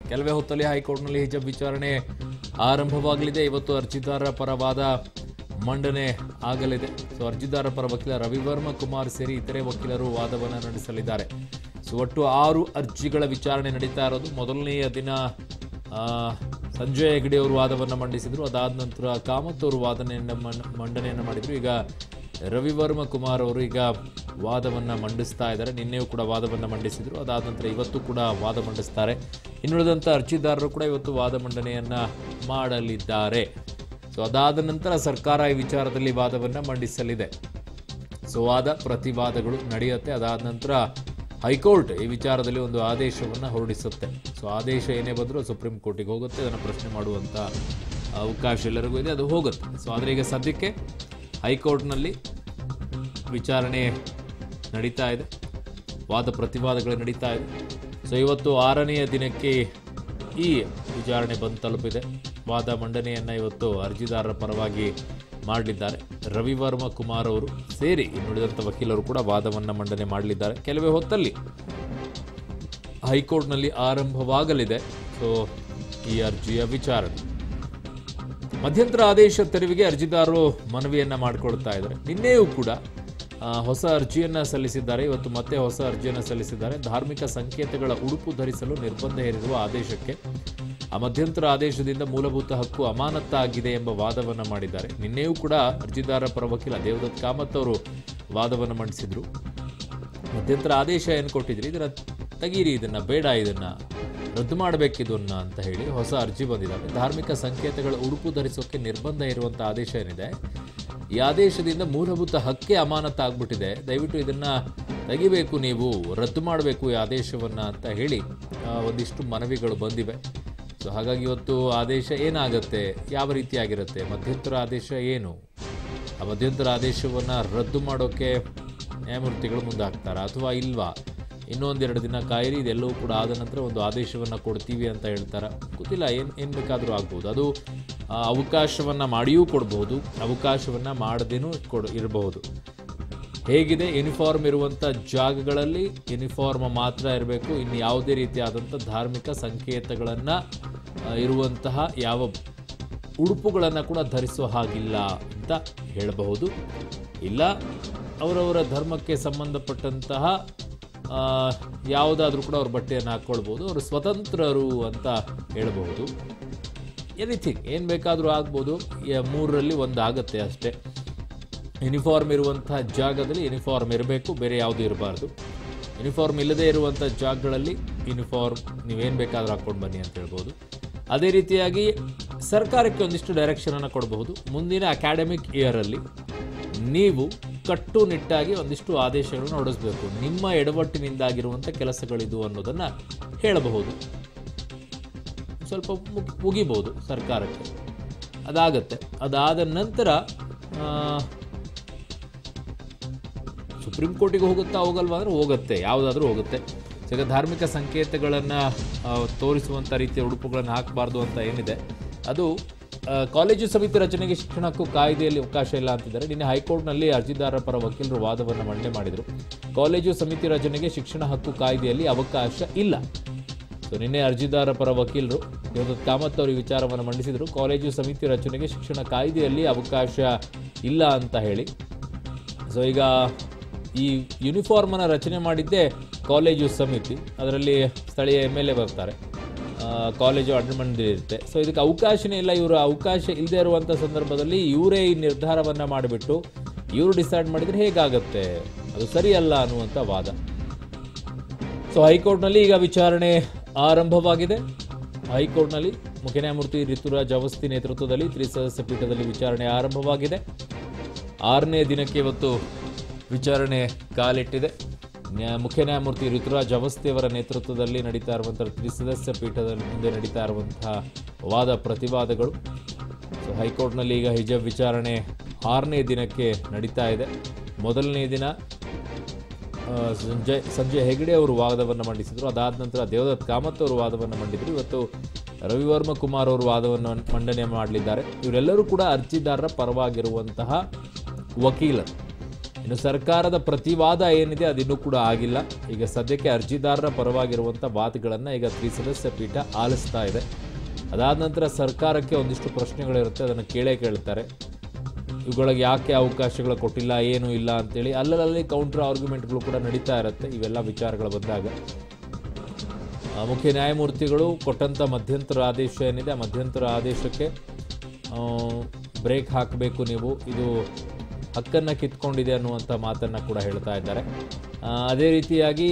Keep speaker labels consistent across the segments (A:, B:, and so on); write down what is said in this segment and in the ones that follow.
A: ಕೆಲವೇ ಹೊತ್ತಲ್ಲಿ ಹೈಕೋರ್ಟ್ನಲ್ಲಿ ಹಿಜಬ್ ವಿಚಾರಣೆ ಆರಂಭವಾಗಲಿದೆ ಇವತ್ತು ಅರ್ಜಿದಾರರ ಪರ ವಾದ ಮಂಡನೆ ಆಗಲಿದೆ ಸೊ ಅರ್ಜಿದಾರರ ಪರ ವಕೀಲ ರವಿವರ್ಮ ಕುಮಾರ್ ಸೇರಿ ಇತರೆ ವಕೀಲರು ವಾದವನ್ನು ನಡೆಸಲಿದ್ದಾರೆ ಸೊ ಒಟ್ಟು ಆರು ಅರ್ಜಿಗಳ ವಿಚಾರಣೆ ನಡೀತಾ ಇರೋದು ಮೊದಲನೆಯ ದಿನ ಆ, ಸಂಜಯ್ ಹೆಗಡೆ ಅವರು ವಾದವನ್ನು ಮಂಡಿಸಿದರು ಅದಾದ ನಂತರ ಕಾಮತ್ ಅವರು ವಾದನೆಯನ್ನು ಮನ್- ಮಂಡನೆಯನ್ನು ಮಾಡಿದರು ಈಗ ರವಿವರ್ಮ ಕುಮಾರ್ ಅವರು ಈಗ ವಾದವನ್ನು ಮಂಡಿಸ್ತಾ ಇದ್ದಾರೆ ನಿನ್ನೆಯೂ ಕೂಡ ವಾದವನ್ನು ಮಂಡಿಸಿದರು ಅದಾದ ನಂತರ ಇವತ್ತು ಕೂಡ ವಾದ ಮಂಡಿಸ್ತಾರೆ ಇನ್ನುಳಿದಂಥ ಅರ್ಜಿದಾರರು ಕೂಡ ಇವತ್ತು ವಾದ ಮಂಡನೆಯನ್ನು ಮಾಡಲಿದ್ದಾರೆ ಸೊ ಅದಾದ ನಂತರ ಸರ್ಕಾರ ಈ ವಿಚಾರದಲ್ಲಿ ವಾದವನ್ನು ಮಂಡಿಸಲಿದೆ ಸೊ ವಾದ ಪ್ರತಿವಾದಗಳು ನಡೆಯುತ್ತೆ ಅದಾದ ನಂತರ ಹೈಕೋರ್ಟ್ ಈ ವಿಚಾರದಲ್ಲಿ ಒಂದು ಆದೇಶವನ್ನು ಹೊರಡಿಸುತ್ತೆ ಸೊ ಆದೇಶ ಏನೇ ಬಂದರೂ ಸುಪ್ರೀಂ ಕೋರ್ಟಿಗೆ ಹೋಗುತ್ತೆ ಅದನ್ನು ಪ್ರಶ್ನೆ ಮಾಡುವಂಥ ಅವಕಾಶ ಎಲ್ಲರಿಗೂ ಇದೆ ಅದು ಹೋಗುತ್ತೆ ಸೊ ಆದರೆ ಈಗ ಸದ್ಯಕ್ಕೆ ಹೈಕೋರ್ಟ್ನಲ್ಲಿ ವಿಚಾರಣೆ ನಡೀತಾ ಇದೆ ವಾದ ಪ್ರತಿವಾದಗಳು ನಡೀತಾ ಇದೆ ಸೊ ಇವತ್ತು ಆರನೆಯ ದಿನಕ್ಕೆ ಈ ವಿಚಾರಣೆ ಬಂದು ತಲುಪಿದೆ ವಾದ ಮಂಡನೆಯನ್ನು ಇವತ್ತು ಅರ್ಜಿದಾರರ ಪರವಾಗಿ ಮಾಡಲಿದ್ದಾರೆ ರವಿವರ್ಮ ಕುಮಾರ್ ಅವರು ಸೇರಿ ಇನ್ನುಳಿದಂಥ ವಕೀಲರು ಕೂಡ ವಾದವನ್ನು ಮಂಡನೆ ಮಾಡಲಿದ್ದಾರೆ ಕೆಲವೇ ಹೊತ್ತಲ್ಲಿ ಹೈಕೋರ್ಟ್ನಲ್ಲಿ ಆರಂಭವಾಗಲಿದೆ ಸೊ ಈ ಅರ್ಜಿಯ ವಿಚಾರಣೆ ಮಧ್ಯಂತರ ಆದೇಶ ತೆರವಿಗೆ ಅರ್ಜಿದಾರರು ಮನವಿಯನ್ನ ಮಾಡಿಕೊಳ್ತಾ ಇದ್ದಾರೆ ನಿನ್ನೆಯೂ ಕೂಡ ಆ, ಹೊಸ ಅರ್ಜಿಯನ್ನ ಸಲ್ಲಿಸಿದ್ದಾರೆ ಇವತ್ತು ಮತ್ತೆ ಹೊಸ ಅರ್ಜಿಯನ್ನು ಸಲ್ಲಿಸಿದ್ದಾರೆ ಧಾರ್ಮಿಕ ಸಂಕೇತಗಳ ಉಡುಪು ಧರಿಸಲು ನಿರ್ಬಂಧ ಹೇರಿರುವ ಆದೇಶಕ್ಕೆ ಆ ಮಧ್ಯಂತರ ಆದೇಶದಿಂದ ಮೂಲಭೂತ ಹಕ್ಕು ಅಮಾನತ್ತಾಗಿದೆ ಎಂಬ ವಾದವನ್ನು ಮಾಡಿದ್ದಾರೆ ನಿನ್ನೆಯೂ ಕೂಡ ಅರ್ಜಿದಾರರ ಪರ ವಕೀಲ ದೇವದತ್ ಕಾಮತ್ ಅವರು ವಾದವನ್ನು ಮಂಡಿಸಿದ್ರು ಮಧ್ಯಂತರ ಆದೇಶ ಏನು ಕೊಟ್ಟಿದ್ರಿ ಇದನ್ನ ತೆಗೀರಿ ಇದನ್ನ ಬೇಡ ಇದನ್ನ ರದ್ದು ಮಾಡಬೇಕಿದನ್ನ ಅಂತ ಹೇಳಿ ಹೊಸ ಅರ್ಜಿ ಬಂದಿದ್ದಾವೆ ಧಾರ್ಮಿಕ ಸಂಕೇತಗಳ ಉಡುಪು ಧರಿಸೋಕೆ ನಿರ್ಬಂಧ ಇರುವಂಥ ಆದೇಶ ಏನಿದೆ ಈ ಆದೇಶದಿಂದ ಮೂಲಭೂತ ಹಕ್ಕೆ ಅಮಾನತ್ತಾಗ್ಬಿಟ್ಟಿದೆ ದಯವಿಟ್ಟು ಇದನ್ನ ತೆಗಿಬೇಕು ನೀವು ರದ್ದು ಮಾಡಬೇಕು ಈ ಆದೇಶವನ್ನ ಅಂತ ಹೇಳಿ ಆ, ಒಂದಿಷ್ಟು ಮನವಿಗಳು ಬಂದಿವೆ ಸೊ ಹಾಗಾಗಿ ಇವತ್ತು ಆದೇಶ ಏನಾಗುತ್ತೆ ಯಾವ ರೀತಿಯಾಗಿರುತ್ತೆ ಮಧ್ಯಂತರ ಆದೇಶ ಏನು ಆ ಮಧ್ಯಂತರ ಆದೇಶವನ್ನು ರದ್ದು ಮಾಡೋಕ್ಕೆ ನ್ಯಾಯಮೂರ್ತಿಗಳು ಮುಂದೆ ಹಾಕ್ತಾರಾ ಅಥವಾ ಇಲ್ವಾ ಇನ್ನೊಂದೆರಡು ದಿನ ಕಾಯಿರಿ ಇದೆಲ್ಲವೂ ಕೂಡ ಆದ ನಂತರ ಒಂದು ಆದೇಶವನ್ನು ಕೊಡ್ತೀವಿ ಅಂತ ಹೇಳ್ತಾರ ಗೊತ್ತಿಲ್ಲ ಏನು ಏನು ಬೇಕಾದರೂ ಆಗ್ಬೋದು ಅದು ಆ, ಅವಕಾಶವನ್ನು ಮಾಡಿಯೂ ಕೊಡ್ಬೋದು ಅವಕಾಶವನ್ನು ಮಾಡದೇನೂ ಕೊಡ್ ಇರಬಹುದು ಹೇಗಿದೆ ಯೂನಿಫಾರ್ಮ್ ಇರುವಂಥ ಜಾಗಗಳಲ್ಲಿ ಯೂನಿಫಾರ್ಮ್ ಮಾತ್ರ ಇರಬೇಕು ಇನ್ನು ಯಾವುದೇ ರೀತಿಯಾದಂಥ ಧಾರ್ಮಿಕ ಸಂಕೇತಗಳನ್ನು ಇರುವಂತಹ ಯಾವ ಉಡುಪುಗಳನ್ನು ಕೂಡ ಧರಿಸೋ ಹಾಗಿಲ್ಲ ಅಂತ ಹೇಳಬಹುದು ಇಲ್ಲ ಅವರವರ ಧರ್ಮಕ್ಕೆ ಸಂಬಂಧಪಟ್ಟಂತಹ ಯಾವುದಾದ್ರೂ ಕೂಡ ಅವ್ರ ಬಟ್ಟೆಯನ್ನು ಹಾಕ್ಕೊಳ್ಬೋದು ಅವರು ಸ್ವತಂತ್ರರು ಅಂತ ಹೇಳಬಹುದು ಎನಿಥಿಂಗ್ ಏನು ಬೇಕಾದರೂ ಆಗ್ಬೋದು ಯ- ಮೂರರಲ್ಲಿ ಒಂದು ಆಗುತ್ತೆ ಅಷ್ಟೇ ಯೂನಿಫಾರ್ಮ್ ಇರುವಂತಹ ಜಾಗದಲ್ಲಿ ಯೂನಿಫಾರ್ಮ್ ಇರಬೇಕು ಬೇರೆ ಯಾವುದೂ ಇರಬಾರ್ದು ಯೂನಿಫಾರ್ಮ್ ಇಲ್ಲದೇ ಇರುವಂಥ ಜಾಗಗಳಲ್ಲಿ ಯೂನಿಫಾರ್ಮ್ ನೀವೇನು ಬೇಕಾದರೂ ಹಾಕ್ಕೊಂಡು ಬನ್ನಿ ಅಂತ ಹೇಳ್ಬೋದು ಅದೇ ರೀತಿಯಾಗಿ ಸರ್ಕಾರಕ್ಕೆ ಒಂದಿಷ್ಟು ಡೈರೆಕ್ಷನನ್ನು ಕೊಡಬಹುದು ಮುಂದಿನ ಅಕಾಡೆಮಿಕ್ ಇಯರಲ್ಲಿ ನೀವು ಕಟ್ಟುನಿಟ್ಟಾಗಿ ಒಂದಿಷ್ಟು ಆದೇಶಗಳನ್ನು ಹೊರಡಿಸಬೇಕು ನಿಮ್ಮ ಎಡವಟ್ಟಿನಿಂದಾಗಿರುವಂಥ ಕೆಲಸಗಳಿದು ಅನ್ನೋದನ್ನು ಹೇಳಬಹುದು ಸ್ವಲ್ಪ ಮುಗ್- ಮುಗಿಬೋದು ಸರ್ಕಾರಕ್ಕೆ ಅದಾಗತ್ತೆ ಅದಾದ ನಂತರ ಆ, ಸುಪ್ರೀಂ ಕೋರ್ಟಿಗೆ ಹೋಗುತ್ತಾ ಹೋಗಲ್ವಾ ಅಂದರೆ ಹೋಗುತ್ತೆ ಯಾವುದಾದ್ರೂ ಹೋಗುತ್ತೆ ಸೊ ಈಗ ಧಾರ್ಮಿಕ ಸಂಕೇತಗಳನ್ನು ತೋರಿಸುವಂಥ ರೀತಿಯ ಉಡುಪುಗಳನ್ನು ಹಾಕಬಾರ್ದು ಅಂತ ಏನಿದೆ ಅದು ಆ, ಕಾಲೇಜು ಸಮಿತಿ ರಚನೆಗೆ ಶಿಕ್ಷಣ ಹಕ್ಕು ಕಾಯ್ದೆಯಲ್ಲಿ ಅವಕಾಶ ಇಲ್ಲ ಅಂತಿದ್ದಾರೆ ನಿನ್ನೆ ಹೈಕೋರ್ಟ್ನಲ್ಲಿ ಅರ್ಜಿದಾರರ ಪರ ವಕೀಲರು ವಾದವನ್ನು ಮಂಡನೆ ಮಾಡಿದರು ಕಾಲೇಜು ಸಮಿತಿ ರಚನೆಗೆ ಶಿಕ್ಷಣ ಹಕ್ಕು ಕಾಯ್ದೆಯಲ್ಲಿ ಅವಕಾಶ ಇಲ್ಲ ಸೊ ನಿನ್ನೆ ಅರ್ಜಿದಾರ ಪರ ವಕೀಲರು ದೇವದತ್ ಕಾಮತ್ ಅವರು ಈ ವಿಚಾರವನ್ನು ಮಂಡಿಸಿದರು ಕಾಲೇಜು ಸಮಿತಿ ರಚನೆಗೆ ಶಿಕ್ಷಣ ಕಾಯ್ದೆಯಲ್ಲಿ ಅವಕಾಶ ಇಲ್ಲ ಅಂತ ಹೇಳಿ ಸೊ ಈಗ ಈ ಯೂನಿಫಾರ್ಮನ್ನು ರಚನೆ ಮಾಡಿದ್ದೇ ಕಾಲೇಜು ಸಮಿತಿ ಅದರಲ್ಲಿ ಸ್ಥಳೀಯ ಎಮ್ ಎಲ್ ಎ ಬರ್ತಾರೆ ಆ, ಕಾಲೇಜು ಅಡ್ಮಿಟ್ ಇರುತ್ತೆ ಸೊ ಇದಕ್ಕೆ ಅವಕಾಶನೇ ಇಲ್ಲ ಇವರು ಅವಕಾಶ ಇಲ್ಲದೆ ಇರುವಂಥ ಸಂದರ್ಭದಲ್ಲಿ ಇವರೇ ಈ ನಿರ್ಧಾರವನ್ನು ಮಾಡಿಬಿಟ್ಟು ಇವರು ಡಿಸೈಡ್ ಮಾಡಿದರೆ ಹೇಗಾಗುತ್ತೆ ಅದು ಸರಿಯಲ್ಲ ಅನ್ನುವಂಥ ವಾದ ಸೊ ಹೈಕೋರ್ಟ್ನಲ್ಲಿ ಈಗ ವಿಚಾರಣೆ ಆರಂಭವಾಗಿದೆ ಹೈಕೋರ್ಟ್ನಲ್ಲಿ ಮುಖ್ಯ ನ್ಯಾಯಮೂರ್ತಿ ರಿತುರಾಜ್ ಅವಸ್ಥಿ ನೇತೃತ್ವದಲ್ಲಿ ತ್ರಿಸದಸ್ಯ ಪೀಠದಲ್ಲಿ ವಿಚಾರಣೆ ಆರಂಭವಾಗಿದೆ ಆರನೇ ದಿನಕ್ಕೆ ಇವತ್ತು ವಿಚಾರಣೆ ಕಾಲಿಟ್ಟಿದೆ ನ್ಯಾಯ ಮುಖ್ಯ ನ್ಯಾಯಮೂರ್ತಿ ಋತುರಾಜ್ ಅವಸ್ಥಿಯವರ ನೇತೃತ್ವದಲ್ಲಿ ನಡೀತಾ ಇರುವಂಥ ತ್ರಿಸದಸ್ಯ ಪೀಠದ ಮುಂದೆ ನಡೀತಾ ಇರುವಂತಹ ವಾದ ಪ್ರತಿವಾದಗಳು ಸೊ ಹೈಕೋರ್ಟ್ನಲ್ಲಿ ಈಗ ಹಿಜಬ್ ವಿಚಾರಣೆ ಆರನೇ ದಿನಕ್ಕೆ ನಡೀತಾ ಇದೆ ಮೊದಲನೇ ದಿನ ಆ, ಸಂಜಯ್ ಸಂಜಯ್ ಹೆಗಡೆ ಅವರು ವಾದವನ್ನು ಮಂಡಿಸಿದರು ಅದಾದ ನಂತರ ದೇವದತ್ ಕಾಮತ್ ಅವರು ವಾದವನ್ನು ಮಂಡಿದರು ಇವತ್ತು ರವಿವರ್ಮ ಕುಮಾರ್ ಅವರು ವಾದವನ್ನು ಮಂಡನೆ ಮಾಡಲಿದ್ದಾರೆ ಇವರೆಲ್ಲರೂ ಕೂಡ ಅರ್ಜಿದಾರರ ಪರವಾಗಿರುವಂತಹ ವಕೀಲರು ಇನ್ನು ಸರ್ಕಾರದ ಪ್ರತಿವಾದ ಏನಿದೆ ಅದಿನ್ನೂ ಕೂಡ ಆಗಿಲ್ಲ ಈಗ ಸದ್ಯಕ್ಕೆ ಅರ್ಜಿದಾರರ ಪರವಾಗಿರುವಂಥ ವಾದಗಳನ್ನು ಈಗ ತ್ರಿಸದಸ್ಯ ಪೀಠ ಆಲಿಸ್ತಾ ಇದೆ ಅದಾದ ನಂತರ ಸರ್ಕಾರಕ್ಕೆ ಒಂದಿಷ್ಟು ಪ್ರಶ್ನೆಗಳಿರುತ್ತೆ ಅದನ್ನು ಕೇಳೇ ಕೇಳ್ತಾರೆ ಇವುಗಳಿಗೆ ಯಾಕೆ ಅವಕಾಶಗಳು ಕೊಟ್ಟಿಲ್ಲ ಏನೂ ಇಲ್ಲ ಅಂತೇಳಿ ಅಲ್ಲಲ್ಲಿ ಕೌಂಟರ್ ಆರ್ಗ್ಯುಮೆಂಟ್ಗಳು ಕೂಡ ನಡೀತಾ ಇರುತ್ತೆ ಇವೆಲ್ಲ ವಿಚಾರಗಳು ಬಂದಾಗ ಆ, ಮುಖ್ಯ ನ್ಯಾಯಮೂರ್ತಿಗಳು ಕೊಟ್ಟಂಥ ಮಧ್ಯಂತರ ಆದೇಶ ಏನಿದೆ ಆ ಮಧ್ಯಂತರ ಆದೇಶಕ್ಕೆ ಬ್ರೇಕ್ ಹಾಕಬೇಕು ನೀವು ಇದು ಹಕ್ಕನ್ನು ಕಿತ್ಕೊಂಡಿದೆ ಅನ್ನುವಂಥ ಮಾತನ್ನು ಕೂಡ ಹೇಳ್ತಾ ಇದ್ದಾರೆ ಆ, ಅದೇ ರೀತಿಯಾಗಿ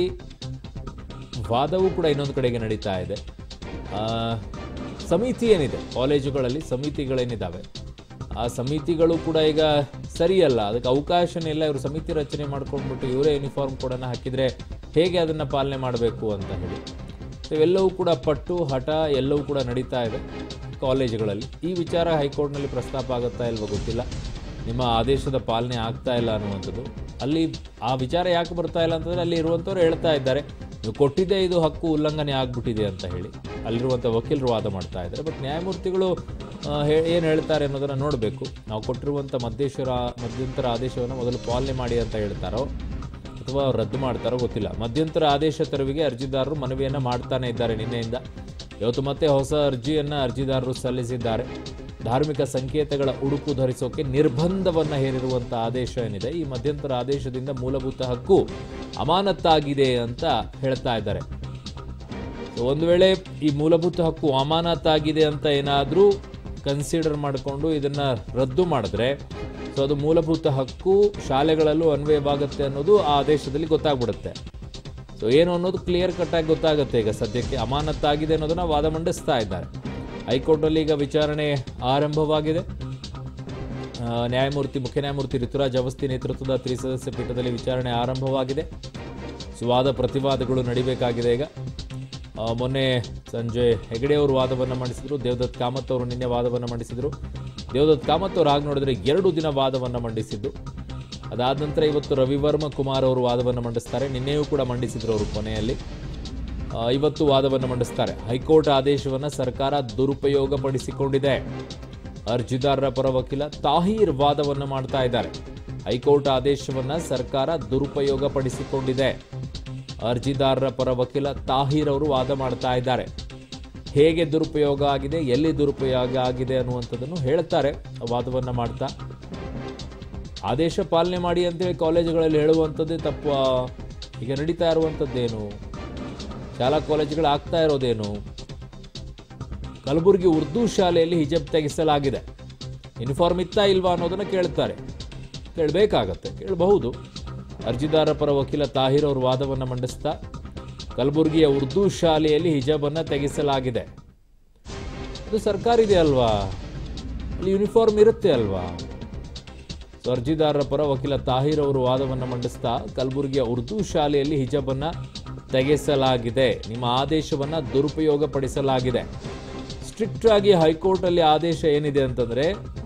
A: ವಾದವೂ ಕೂಡ ಇನ್ನೊಂದು ಕಡೆಗೆ ನಡೀತಾ ಇದೆ ಆ, ಸಮಿತಿ ಏನಿದೆ ಕಾಲೇಜುಗಳಲ್ಲಿ ಸಮಿತಿಗಳೇನಿದ್ದಾವೆ ಆ ಸಮಿತಿಗಳು ಕೂಡ ಈಗ ಸರಿಯಲ್ಲ ಅದಕ್ಕೆ ಅವಕಾಶನೇ ಇಲ್ಲ ಇವರು ಸಮಿತಿ ರಚನೆ ಮಾಡ್ಕೊಂಡ್ಬಿಟ್ಟು ಇವರೇ ಯೂನಿಫಾರ್ಮ್ ಕೂಡ ಹಾಕಿದರೆ ಹೇಗೆ ಅದನ್ನು ಪಾಲನೆ ಮಾಡಬೇಕು ಅಂತ ಹೇಳಿ ಇವೆಲ್ಲವೂ ಕೂಡ ಪಟ್ಟು ಹಠ ಎಲ್ಲವೂ ಕೂಡ ನಡೀತಾ ಇದೆ ಕಾಲೇಜುಗಳಲ್ಲಿ ಈ ವಿಚಾರ ಹೈಕೋರ್ಟ್ನಲ್ಲಿ ಪ್ರಸ್ತಾಪ ಆಗುತ್ತಾ ಇಲ್ವೋ ಗೊತ್ತಿಲ್ಲ ನಿಮ್ಮ ಆದೇಶದ ಪಾಲನೆ ಆಗ್ತಾ ಇಲ್ಲ ಅನ್ನುವಂಥದ್ದು ಅಲ್ಲಿ ಆ ವಿಚಾರ ಯಾಕೆ ಬರ್ತಾ ಇಲ್ಲ ಅಂತಂದರೆ ಅಲ್ಲಿ ಇರುವಂಥವ್ರು ಹೇಳ್ತಾ ಇದ್ದಾರೆ ನೀವು ಕೊಟ್ಟಿದ್ದೇ ಇದು ಹಕ್ಕು ಉಲ್ಲಂಘನೆ ಆಗ್ಬಿಟ್ಟಿದೆ ಅಂತ ಹೇಳಿ ಅಲ್ಲಿರುವಂಥ ವಕೀಲರು ವಾದ ಮಾಡ್ತಾ ಇದ್ದಾರೆ ಬಟ್ ನ್ಯಾಯಮೂರ್ತಿಗಳು ಏನು ಹೇಳ್ತಾರೆ ಅನ್ನೋದನ್ನು ನೋಡಬೇಕು ನಾವು ಕೊಟ್ಟಿರುವಂಥ ಮಧ್ಯೇಶ್ವರ ಮಧ್ಯಂತರ ಆದೇಶವನ್ನು ಮೊದಲು ಪಾಲನೆ ಮಾಡಿ ಅಂತ ಹೇಳ್ತಾರೋ ಅಥವಾ ಅವ್ರು ರದ್ದು ಮಾಡ್ತಾರೋ ಗೊತ್ತಿಲ್ಲ ಮಧ್ಯಂತರ ಆದೇಶ ತೆರವಿಗೆ ಅರ್ಜಿದಾರರು ಮನವಿಯನ್ನು ಮಾಡ್ತಾನೆ ಇದ್ದಾರೆ ನಿನ್ನೆಯಿಂದ ಇವತ್ತು ಮತ್ತೆ ಹೊಸ ಅರ್ಜಿಯನ್ನು ಅರ್ಜಿದಾರರು ಸಲ್ಲಿಸಿದ್ದಾರೆ ಧಾರ್ಮಿಕ ಸಂಕೇತಗಳ ಉಡುಪು ಧರಿಸೋಕೆ ನಿರ್ಬಂಧವನ್ನು ಹೇರಿರುವಂಥ ಆದೇಶ ಏನಿದೆ ಈ ಮಧ್ಯಂತರ ಆದೇಶದಿಂದ ಮೂಲಭೂತ ಹಕ್ಕು ಅಮಾನತ್ತಾಗಿದೆ ಅಂತ ಹೇಳ್ತಾ ಇದ್ದಾರೆ ಸೊ ಒಂದು ವೇಳೆ ಈ ಮೂಲಭೂತ ಹಕ್ಕು ಅಮಾನತಾಗಿದೆ ಅಂತ ಏನಾದರೂ ಕನ್ಸಿಡರ್ ಮಾಡಿಕೊಂಡು ಇದನ್ನ ರದ್ದು ಮಾಡಿದ್ರೆ ಸೊ ಅದು ಮೂಲಭೂತ ಹಕ್ಕು ಶಾಲೆಗಳಲ್ಲೂ ಅನ್ವಯವಾಗುತ್ತೆ ಅನ್ನೋದು ಆ ಆದೇಶದಲ್ಲಿ ಗೊತ್ತಾಗ್ಬಿಡುತ್ತೆ ಸೊ ಏನು ಅನ್ನೋದು ಕ್ಲಿಯರ್ ಕಟ್ ಆಗಿ ಗೊತ್ತಾಗುತ್ತೆ ಈಗ ಸದ್ಯಕ್ಕೆ ಅಮಾನತ್ತಾಗಿದೆ ಅನ್ನೋದನ್ನ ವಾದ ಮಂಡಿಸ್ತಾ ಇದ್ದಾರೆ ಹೈಕೋರ್ಟಲ್ಲಿ ಈಗ ವಿಚಾರಣೆ ಆರಂಭವಾಗಿದೆ ಆ, ನ್ಯಾಯಮೂರ್ತಿ ಮುಖ್ಯ ನ್ಯಾಯಮೂರ್ತಿ ಋತುರಾಜ್ ಅವಸ್ಥಿ ನೇತೃತ್ವದ ತ್ರಿಸದಸ್ಯ ಪೀಠದಲ್ಲಿ ವಿಚಾರಣೆ ಆರಂಭವಾಗಿದೆ ಸೊ ವಾದ ಪ್ರತಿವಾದಗಳು ನಡಿಬೇಕಾಗಿದೆ ಈಗ ಆ, ಮೊನ್ನೆ ಸಂಜೆ ಹೆಗಡೆ ಅವರು ವಾದವನ್ನು ಮಂಡಿಸಿದರು ದೇವದತ್ ಕಾಮತ್ ಅವರು ನಿನ್ನೆ ವಾದವನ್ನು ಮಂಡಿಸಿದರು ದೇವದತ್ ಕಾಮತ್ ಅವರು ಆಗ ನೋಡಿದ್ರೆ ಎರಡು ದಿನ ವಾದವನ್ನು ಮಂಡಿಸಿದ್ದು ಅದಾದ ನಂತರ ಇವತ್ತು ರವಿವರ್ಮ ಕುಮಾರ್ ಅವರು ವಾದವನ್ನು ಮಂಡಿಸ್ತಾರೆ ನಿನ್ನೆಯೂ ಕೂಡ ಮಂಡಿಸಿದ್ರು ಅವರು ಕೊನೆಯಲ್ಲಿ ಆ, ಇವತ್ತು ವಾದವನ್ನು ಮಂಡಿಸ್ತಾರೆ ಹೈಕೋರ್ಟ್ ಆದೇಶವನ್ನು ಸರ್ಕಾರ ದುರುಪಯೋಗಪಡಿಸಿಕೊಂಡಿದೆ ಅರ್ಜಿದಾರರ ಪರ ವಕೀಲ ತಾಹೀರ್ ವಾದವನ್ನು ಮಾಡ್ತಾ ಇದ್ದಾರೆ ಹೈಕೋರ್ಟ್ ಆದೇಶವನ್ನು ಸರ್ಕಾರ ದುರುಪಯೋಗಪಡಿಸಿಕೊಂಡಿದೆ ಅರ್ಜಿದಾರರ ಪರ ವಕೀಲ ತಾಹೀರ್ ಅವರು ವಾದ ಮಾಡ್ತಾ ಇದ್ದಾರೆ ಹೇಗೆ ದುರುಪಯೋಗ ಆಗಿದೆ ಎಲ್ಲಿ ದುರುಪಯೋಗ ಆಗಿದೆ ಅನ್ನುವಂಥದ್ದನ್ನು ಹೇಳ್ತಾರೆ ವಾದವನ್ನು ಮಾಡ್ತಾ ಆದೇಶ ಪಾಲನೆ ಮಾಡಿ ಅಂತೇಳಿ ಕಾಲೇಜುಗಳಲ್ಲಿ ಹೇಳುವಂಥದ್ದೇ ತಪ್ಪು ಈಗ ನಡೀತಾ ಇರುವಂಥದ್ದೇನು ಶಾಲಾ ಕಾಲೇಜುಗಳು ಆಗ್ತಾ ಇರೋದೇನು ಕಲಬುರಗಿ ಉರ್ದು ಶಾಲೆಯಲ್ಲಿ ಹಿಜಬ್ ತೆಗೆಸಲಾಗಿದೆ ಯೂನಿಫಾರ್ಮ್ ಇತ್ತಾ ಇಲ್ವಾ ಅನ್ನೋದನ್ನು ಕೇಳ್ತಾರೆ ಕೇಳಬೇಕಾಗತ್ತೆ ಕೇಳಬಹುದು ಅರ್ಜಿದಾರ ಪರ ವಕೀಲ ತಾಹಿರ್ ಅವರು ವಾದವನ್ನು ಮಂಡಿಸ್ತಾ ಕಲಬುರಗಿಯ ಉರ್ದು ಶಾಲೆಯಲ್ಲಿ ಹಿಜಾಬನ್ನು ತೆಗೆಸಲಾಗಿದೆ ಅದು ಸರ್ಕಾರಿದೆ ಅಲ್ವಾ ಅಲ್ಲಿ ಯೂನಿಫಾರ್ಮ್ ಇರುತ್ತೆ ಅಲ್ವಾ ಸೊ ಅರ್ಜಿದಾರರ ಪರ ವಕೀಲ ತಾಹಿರ್ ಅವರು ವಾದವನ್ನು ಮಂಡಿಸ್ತಾ ಕಲಬುರಗಿಯ ಉರ್ದು ಶಾಲೆಯಲ್ಲಿ ಹಿಜಾಬನ್ನು ತೆಗೆಸಲಾಗಿದೆ ನಿಮ್ಮ ಆದೇಶವನ್ನು ದುರುಪಯೋಗಪಡಿಸಲಾಗಿದೆ ಸ್ಟ್ರಿಕ್ಟ್ ಆಗಿ ಹೈಕೋರ್ಟಲ್ಲಿ ಆದೇಶ ಏನಿದೆ ಅಂತಂದರೆ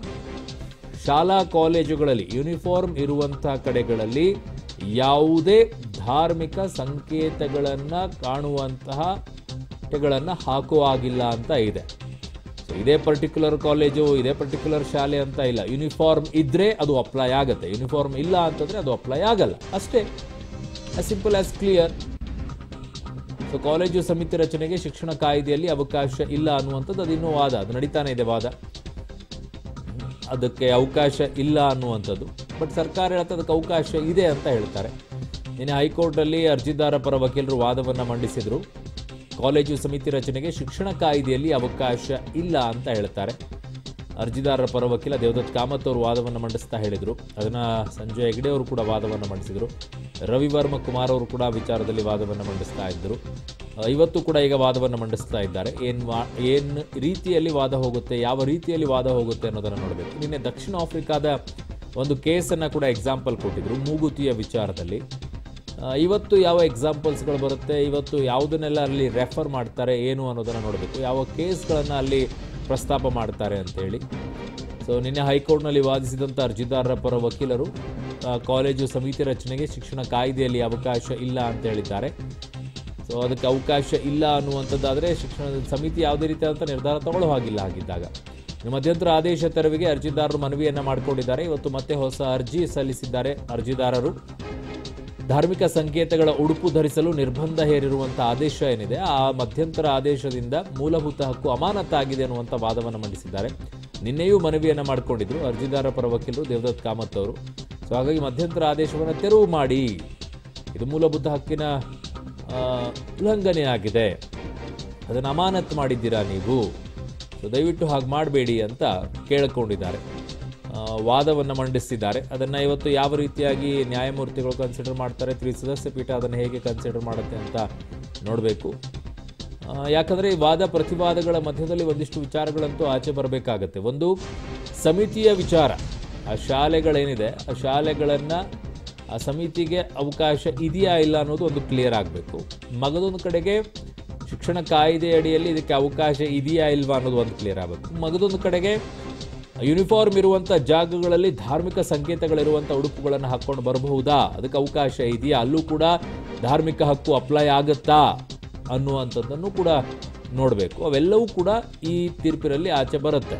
A: ಶಾಲಾ ಕಾಲೇಜುಗಳಲ್ಲಿ ಯೂನಿಫಾರ್ಮ್ ಇರುವಂತಹ ಕಡೆಗಳಲ್ಲಿ ಯಾವುದೇ ಧಾರ್ಮಿಕ ಸಂಕೇತಗಳನ್ನು ಕಾಣುವಂತಹ ಬಟ್ಟೆಗಳನ್ನು ಹಾಕುವ ಹಾಗಿಲ್ಲ ಅಂತ ಇದೆ ಸೊ ಇದೇ ಪರ್ಟಿಕ್ಯುಲರ್ ಕಾಲೇಜು ಇದೇ ಪರ್ಟಿಕ್ಯುಲರ್ ಶಾಲೆ ಅಂತ ಇಲ್ಲ ಯೂನಿಫಾರ್ಮ್ ಇದ್ದರೆ ಅದು ಅಪ್ಲೈ ಆಗುತ್ತೆ ಯೂನಿಫಾರ್ಮ್ ಇಲ್ಲ ಅಂತಂದರೆ ಅದು ಅಪ್ಲೈ ಆಗಲ್ಲ ಅಷ್ಟೇ as simple as clear so college ಸಮಿತಿ ರಚನೆಗೆ ಶಿಕ್ಷಣ ಕಾಯ್ದೆಯಲ್ಲಿ ಅವಕಾಶ ಇಲ್ಲ ಅನ್ನುವಂಥದ್ದು ಅದು ಇನ್ನೂ ವಾದ ಅದು ನಡೀತಾನೆ ಇದೆ ವಾದ ಅದಕ್ಕೆ ಅವಕಾಶ ಇಲ್ಲ ಅನ್ನುವಂಥದ್ದು ಬಟ್ ಸರ್ಕಾರ ಹೇಳ್ತಾ ಅದಕ್ಕೆ ಅವಕಾಶ ಇದೆ ಅಂತ ಹೇಳ್ತಾರೆ ನಿನ್ನೆ ಹೈಕೋರ್ಟಲ್ಲಿ ಅರ್ಜಿದಾರ ಪರ ವಕೀಲರು ವಾದವನ್ನು ಮಂಡಿಸಿದರು ಕಾಲೇಜು ಸಮಿತಿ ರಚನೆಗೆ ಶಿಕ್ಷಣ ಕಾಯ್ದೆಯಲ್ಲಿ ಅವಕಾಶ ಇಲ್ಲ ಅಂತ ಹೇಳ್ತಾರೆ ಅರ್ಜಿದಾರರ ಪರ ವಕೀಲ ದೇವದತ್ ಕಾಮತ್ ಅವರು ವಾದವನ್ನು ಮಂಡಿಸ್ತಾ ಹೇಳಿದರು ಅದನ್ನು ಸಂಜಯ್ ಹೆಗ್ಡೆ ಅವರು ಕೂಡ ವಾದವನ್ನು ಮಂಡಿಸಿದರು ರವಿವರ್ಮ ಕುಮಾರ್ ಅವರು ಕೂಡ ವಿಚಾರದಲ್ಲಿ ವಾದವನ್ನು ಮಂಡಿಸ್ತಾ ಇದ್ದರು ಆ, ಇವತ್ತು ಕೂಡ ಈಗ ವಾದವನ್ನು ಮಂಡಿಸ್ತಾ ಇದ್ದಾರೆ ಏನು ಮಾ ಏನು ರೀತಿಯಲ್ಲಿ ವಾದ ಹೋಗುತ್ತೆ ಯಾವ ರೀತಿಯಲ್ಲಿ ವಾದ ಹೋಗುತ್ತೆ ಅನ್ನೋದನ್ನು ನೋಡಬೇಕು ನಿನ್ನೆ ದಕ್ಷಿಣ ಆಫ್ರಿಕಾದ ಒಂದು ಕೇಸನ್ನು ಕೂಡ ಎಕ್ಸಾಂಪಲ್ ಕೊಟ್ಟಿದ್ರು ಮೂಗುತಿಯ ವಿಚಾರದಲ್ಲಿ ಆ, ಇವತ್ತು ಯಾವ ಎಕ್ಸಾಂಪಲ್ಸ್ಗಳು ಬರುತ್ತೆ ಇವತ್ತು ಯಾವುದನ್ನೆಲ್ಲ ಅಲ್ಲಿ ರೆಫರ್ ಮಾಡ್ತಾರೆ ಏನು ಅನ್ನೋದನ್ನು ನೋಡಬೇಕು ಯಾವ ಕೇಸ್ಗಳನ್ನು ಅಲ್ಲಿ ಪ್ರಸ್ತಾಪ ಮಾಡ್ತಾರೆ ಅಂತೇಳಿ ಸೊ ನಿನ್ನೆ ಹೈಕೋರ್ಟ್ನಲ್ಲಿ ವಾದಿಸಿದಂಥ ಅರ್ಜಿದಾರರ ಪರ ವಕೀಲರು ಆ, ಕಾಲೇಜು ಸಮಿತಿ ರಚನೆಗೆ ಶಿಕ್ಷಣ ಕಾಯ್ದೆಯಲ್ಲಿ ಅವಕಾಶ ಇಲ್ಲ ಅಂತ ಹೇಳಿದ್ದಾರೆ ಸೊ ಅದಕ್ಕೆ ಅವಕಾಶ ಇಲ್ಲ ಅನ್ನುವಂಥದ್ದಾದರೆ ಶಿಕ್ಷಣ ಸಮಿತಿ ಯಾವುದೇ ರೀತಿಯಾದಂಥ ನಿರ್ಧಾರ ತಗೊಳ್ಳೋ ಹಾಗಿಲ್ಲ ಹಾಗಿದ್ದಾಗ ಇನ್ನು ಮಧ್ಯಂತರ ಆದೇಶ ತೆರವಿಗೆ ಅರ್ಜಿದಾರರು ಮನವಿಯನ್ನ ಮಾಡಿಕೊಂಡಿದ್ದಾರೆ ಇವತ್ತು ಮತ್ತೆ ಹೊಸ ಅರ್ಜಿ ಸಲ್ಲಿಸಿದ್ದಾರೆ ಅರ್ಜಿದಾರರು ಧಾರ್ಮಿಕ ಸಂಕೇತಗಳ ಉಡುಪು ಧರಿಸಲು ನಿರ್ಬಂಧ ಹೇರಿರುವಂಥ ಆದೇಶ ಏನಿದೆ ಆ ಮಧ್ಯಂತರ ಆದೇಶದಿಂದ ಮೂಲಭೂತ ಹಕ್ಕು ಅಮಾನತಾಗಿದೆ ಅನ್ನುವಂಥ ವಾದವನ್ನು ಮಂಡಿಸಿದ್ದಾರೆ ನಿನ್ನೆಯೂ ಮನವಿಯನ್ನು ಮಾಡಿಕೊಂಡಿದ್ರು ಅರ್ಜಿದಾರ ಪರ ವಕೀಲರು ದೇವದತ್ ಕಾಮತ್ ಅವರು ಸೊ ಹಾಗಾಗಿ ಮಧ್ಯಂತರ ಆದೇಶವನ್ನು ತೆರವು ಮಾಡಿ ಇದು ಮೂಲಭೂತ ಹಕ್ಕಿನ ಆ, ಉಲ್ಲಂಘನೆ ಆಗಿದೆ ಅದನ್ನು ಅಮಾನತ್ ಮಾಡಿದ್ದೀರಾ ನೀವು ಸೊ ದಯವಿಟ್ಟು ಹಾಗೆ ಮಾಡಬೇಡಿ ಅಂತ ಕೇಳಿಕೊಂಡಿದ್ದಾರೆ ವಾದವನ್ನು ಮಂಡಿಸಿದ್ದಾರೆ ಅದನ್ನು ಇವತ್ತು ಯಾವ ರೀತಿಯಾಗಿ ನ್ಯಾಯಮೂರ್ತಿಗಳು ಕನ್ಸಿಡರ್ ಮಾಡ್ತಾರೆ ತ್ರಿ ಸದಸ್ಯ ಪೀಠ ಅದನ್ನು ಹೇಗೆ ಕನ್ಸಿಡರ್ ಮಾಡುತ್ತೆ ಅಂತ ನೋಡಬೇಕು ಯಾಕಂದರೆ ಈ ವಾದ ಪ್ರತಿವಾದಗಳ ಮಧ್ಯದಲ್ಲಿ ಒಂದಿಷ್ಟು ವಿಚಾರಗಳಂತೂ ಆಚೆ ಬರಬೇಕಾಗತ್ತೆ ಒಂದು ಸಮಿತಿಯ ವಿಚಾರ ಆ ಶಾಲೆಗಳೇನಿದೆ ಆ ಶಾಲೆಗಳನ್ನು ಆ ಸಮಿತಿಗೆ ಅವಕಾಶ ಇದೆಯಾ ಇಲ್ಲ ಅನ್ನೋದು ಒಂದು ಕ್ಲಿಯರ್ ಆಗಬೇಕು ಮಗದೊಂದು ಕಡೆಗೆ ಶಿಕ್ಷಣ ಕಾಯ್ದೆ ಅಡಿಯಲ್ಲಿ ಇದಕ್ಕೆ ಅವಕಾಶ ಇದೆಯಾ ಇಲ್ವಾ ಅನ್ನೋದು ಒಂದು ಕ್ಲಿಯರ್ ಆಗಬೇಕು ಮಗದೊಂದು ಕಡೆಗೆ ಯೂನಿಫಾರ್ಮ್ ಇರುವಂಥ ಜಾಗಗಳಲ್ಲಿ ಧಾರ್ಮಿಕ ಸಂಕೇತಗಳಿರುವಂಥ ಉಡುಪುಗಳನ್ನು ಹಾಕ್ಕೊಂಡು ಬರಬಹುದಾ ಅದಕ್ಕೆ ಅವಕಾಶ ಇದೆಯಾ ಅಲ್ಲೂ ಕೂಡ ಧಾರ್ಮಿಕ ಹಕ್ಕು ಅಪ್ಲೈ ಆಗುತ್ತಾ ಅನ್ನುವಂಥದ್ದನ್ನು ಕೂಡ ನೋಡಬೇಕು ಅವೆಲ್ಲವೂ ಕೂಡ ಈ ತೀರ್ಪಿನಲ್ಲಿ ಆಚೆ ಬರುತ್ತೆ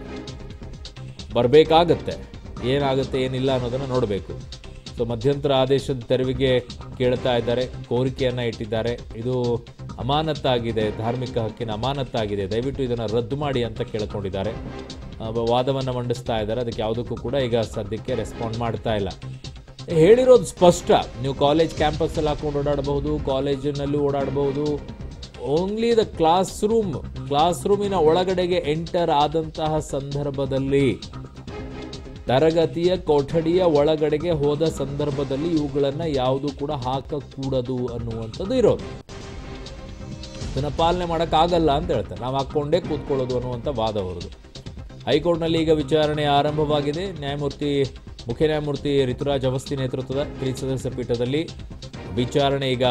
A: ಬರಬೇಕಾಗತ್ತೆ ಏನಾಗುತ್ತೆ ಏನಿಲ್ಲ ಅನ್ನೋದನ್ನು ನೋಡಬೇಕು ಸೊ ಮಧ್ಯಂತರ ಆದೇಶದ ತೆರವಿಗೆ ಕೇಳ್ತಾ ಇದ್ದಾರೆ ಕೋರಿಕೆಯನ್ನು ಇಟ್ಟಿದ್ದಾರೆ ಇದು ಅಮಾನತ್ತಾಗಿದೆ ಧಾರ್ಮಿಕ ಹಕ್ಕಿನ ಅಮಾನತ್ತಾಗಿದೆ ದಯವಿಟ್ಟು ಇದನ್ನು ರದ್ದು ಮಾಡಿ ಅಂತ ಕೇಳ್ಕೊಂಡಿದ್ದಾರೆ ಆ, ವಾದವನ್ನು ಮಂಡಿಸ್ತಾ ಇದ್ದಾರೆ ಅದಕ್ಕೆ ಯಾವುದಕ್ಕೂ ಕೂಡ ಈಗ ಸದ್ಯಕ್ಕೆ ರೆಸ್ಪಾಂಡ್ ಮಾಡ್ತಾ ಇಲ್ಲ ಹೇಳಿರೋದು ಸ್ಪಷ್ಟ ನೀವು ಕಾಲೇಜ್ ಕ್ಯಾಂಪಸ್ಸಲ್ಲಿ ಹಾಕೊಂಡು ಓಡಾಡಬಹುದು ಕಾಲೇಜಿನಲ್ಲಿ ಓಡಾಡಬಹುದು only the classroom class ರೂಮಿನ ಒಳಗಡೆಗೆ ಎಂಟರ್ ಆದಂತಹ ಸಂದರ್ಭದಲ್ಲಿ ತರಗತಿಯ ಕೊಠಡಿಯ ಒಳಗಡೆಗೆ ಹೋದ ಸಂದರ್ಭದಲ್ಲಿ ಇವುಗಳನ್ನು ಯಾವುದು ಕೂಡ ಹಾಕಕೂಡದು ಅನ್ನುವಂಥದ್ದು ಇರೋದು ಇದನ್ನ ಪಾಲನೆ ಮಾಡೋಕ್ಕಾಗಲ್ಲ ಅಂತ ಹೇಳ್ತಾರೆ ನಾವು ಹಾಕ್ಕೊಂಡೇ ಕೂತ್ಕೊಳ್ಳೋದು ಅನ್ನುವಂಥ ವಾದ ಅವರದು ಹೈಕೋರ್ಟ್ನಲ್ಲಿ ಈಗ ವಿಚಾರಣೆ ಆರಂಭವಾಗಿದೆ ನ್ಯಾಯಮೂರ್ತಿ ಮುಖ್ಯ ನ್ಯಾಯಮೂರ್ತಿ ಋತುರಾಜ್ ಅವಸ್ಥಿ ನೇತೃತ್ವದ ತ್ರಿಸದಸ್ಯ ಪೀಠದಲ್ಲಿ ವಿಚಾರಣೆ ಈಗ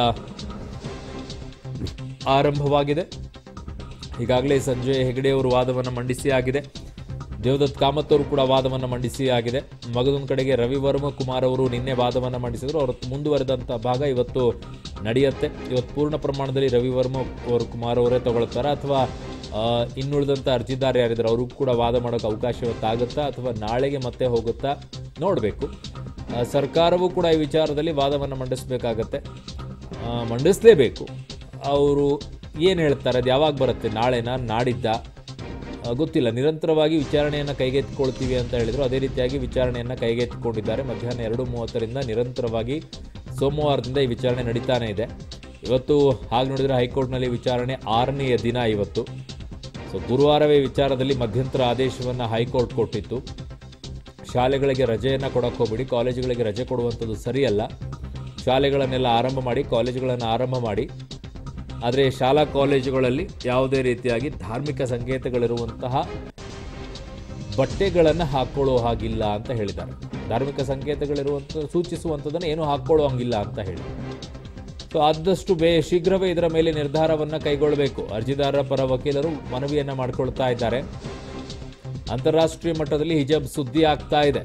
A: ಆರಂಭವಾಗಿದೆ ಈಗಾಗಲೇ ಸಂಜಯ್ ಹೆಗಡೆ ಅವರು ವಾದವನ್ನು ಮಂಡಿಸಿ ಆಗಿದೆ ದೇವದತ್ ಕಾಮತ್ ಅವರು ಕೂಡ ವಾದವನ್ನು ಮಂಡಿಸಿ ಆಗಿದೆ ಮಗದೊಂದು ಕಡೆಗೆ ರವಿವರ್ಮ ಕುಮಾರ್ ಅವರು ನಿನ್ನೆ ವಾದವನ್ನು ಮಂಡಿಸಿದ್ರು ಅವರು ಮುಂದುವರೆದಂಥ ಭಾಗ ಇವತ್ತು ನಡೆಯುತ್ತೆ ಇವತ್ತು ಪೂರ್ಣ ಪ್ರಮಾಣದಲ್ಲಿ ರವಿವರ್ಮ ಅವರು ಕುಮಾರ್ ಅವರೇ ತಗೊಳ್ತಾರಾ ಅಥವಾ ಆ, ಇನ್ನುಳಿದಂಥ ಅರ್ಜಿದಾರ ಯಾರಿದ್ದಾರೆ ಅವರು ಕೂಡ ವಾದ ಮಾಡೋಕ್ಕೆ ಅವಕಾಶ ಇವತ್ತಾಗುತ್ತಾ ಅಥವಾ ನಾಳೆಗೆ ಮತ್ತೆ ಹೋಗುತ್ತಾ ನೋಡಬೇಕು ಸರ್ಕಾರವೂ ಕೂಡ ಈ ವಿಚಾರದಲ್ಲಿ ವಾದವನ್ನು ಮಂಡಿಸಬೇಕಾಗತ್ತೆ ಆ, ಮಂಡಿಸಲೇಬೇಕು ಅವರು ಏನು ಹೇಳ್ತಾರೆ ಅದು ಯಾವಾಗ ಬರುತ್ತೆ ನಾಳೆನಾ ನಾಡಿದ್ದ ಆ, ಗೊತ್ತಿಲ್ಲ ನಿರಂತರವಾಗಿ ವಿಚಾರಣೆಯನ್ನು ಕೈಗೆತ್ತಿಕೊಳ್ತೀವಿ ಅಂತ ಹೇಳಿದರು ಅದೇ ರೀತಿಯಾಗಿ ವಿಚಾರಣೆಯನ್ನು ಕೈಗೆತ್ತಿಕೊಂಡಿದ್ದಾರೆ ಮಧ್ಯಾಹ್ನ ಎರಡು ಮೂವತ್ತರಿಂದ ನಿರಂತರವಾಗಿ ಸೋಮವಾರದಿಂದ ಈ ವಿಚಾರಣೆ ನಡೀತಾನೆ ಇದೆ ಇವತ್ತು ಹಾಗೆ ನೋಡಿದರೆ ಹೈಕೋರ್ಟ್ನಲ್ಲಿ ವಿಚಾರಣೆ ಆರನೆಯ ದಿನ ಇವತ್ತು ಸೊ ಗುರುವಾರವೇ ವಿಚಾರದಲ್ಲಿ ಮಧ್ಯಂತರ ಆದೇಶವನ್ನು ಹೈಕೋರ್ಟ್ ಕೊಟ್ಟಿತ್ತು ಶಾಲೆಗಳಿಗೆ ರಜೆಯನ್ನು ಕೊಡೋಕೆ ಹೋಗ್ಬಿಡಿ ಕಾಲೇಜುಗಳಿಗೆ ರಜೆ ಕೊಡುವಂಥದ್ದು ಸರಿಯಲ್ಲ ಶಾಲೆಗಳನ್ನೆಲ್ಲ ಆರಂಭ ಮಾಡಿ ಕಾಲೇಜುಗಳನ್ನು ಆರಂಭ ಮಾಡಿ ಆದರೆ ಶಾಲಾ ಕಾಲೇಜುಗಳಲ್ಲಿ ಯಾವುದೇ ರೀತಿಯಾಗಿ ಧಾರ್ಮಿಕ ಸಂಕೇತಗಳಿರುವಂತಹ ಬಟ್ಟೆಗಳನ್ನು ಹಾಕ್ಕೊಳ್ಳೋ ಹಾಗಿಲ್ಲ ಅಂತ ಹೇಳಿದ್ದಾರೆ ಧಾರ್ಮಿಕ ಸಂಕೇತಗಳಿರುವಂಥ ಸೂಚಿಸುವಂಥದ್ದನ್ನು ಏನೂ ಹಾಕ್ಕೊಳ್ಳೋ ಹಂಗಿಲ್ಲ ಅಂತ ಹೇಳಿ ಸೊ ಆದಷ್ಟು ಬೇ ಶೀಘ್ರವೇ ಇದರ ಮೇಲೆ ನಿರ್ಧಾರವನ್ನು ಕೈಗೊಳ್ಳಬೇಕು ಅರ್ಜಿದಾರರ ಪರ ವಕೀಲರು ಮನವಿಯನ್ನು ಮಾಡಿಕೊಳ್ತಾ ಇದ್ದಾರೆ ಅಂತಾರಾಷ್ಟ್ರೀಯ ಮಟ್ಟದಲ್ಲಿ ಹಿಜಾಬ್ ಸುದ್ದಿ ಆಗ್ತಾ ಇದೆ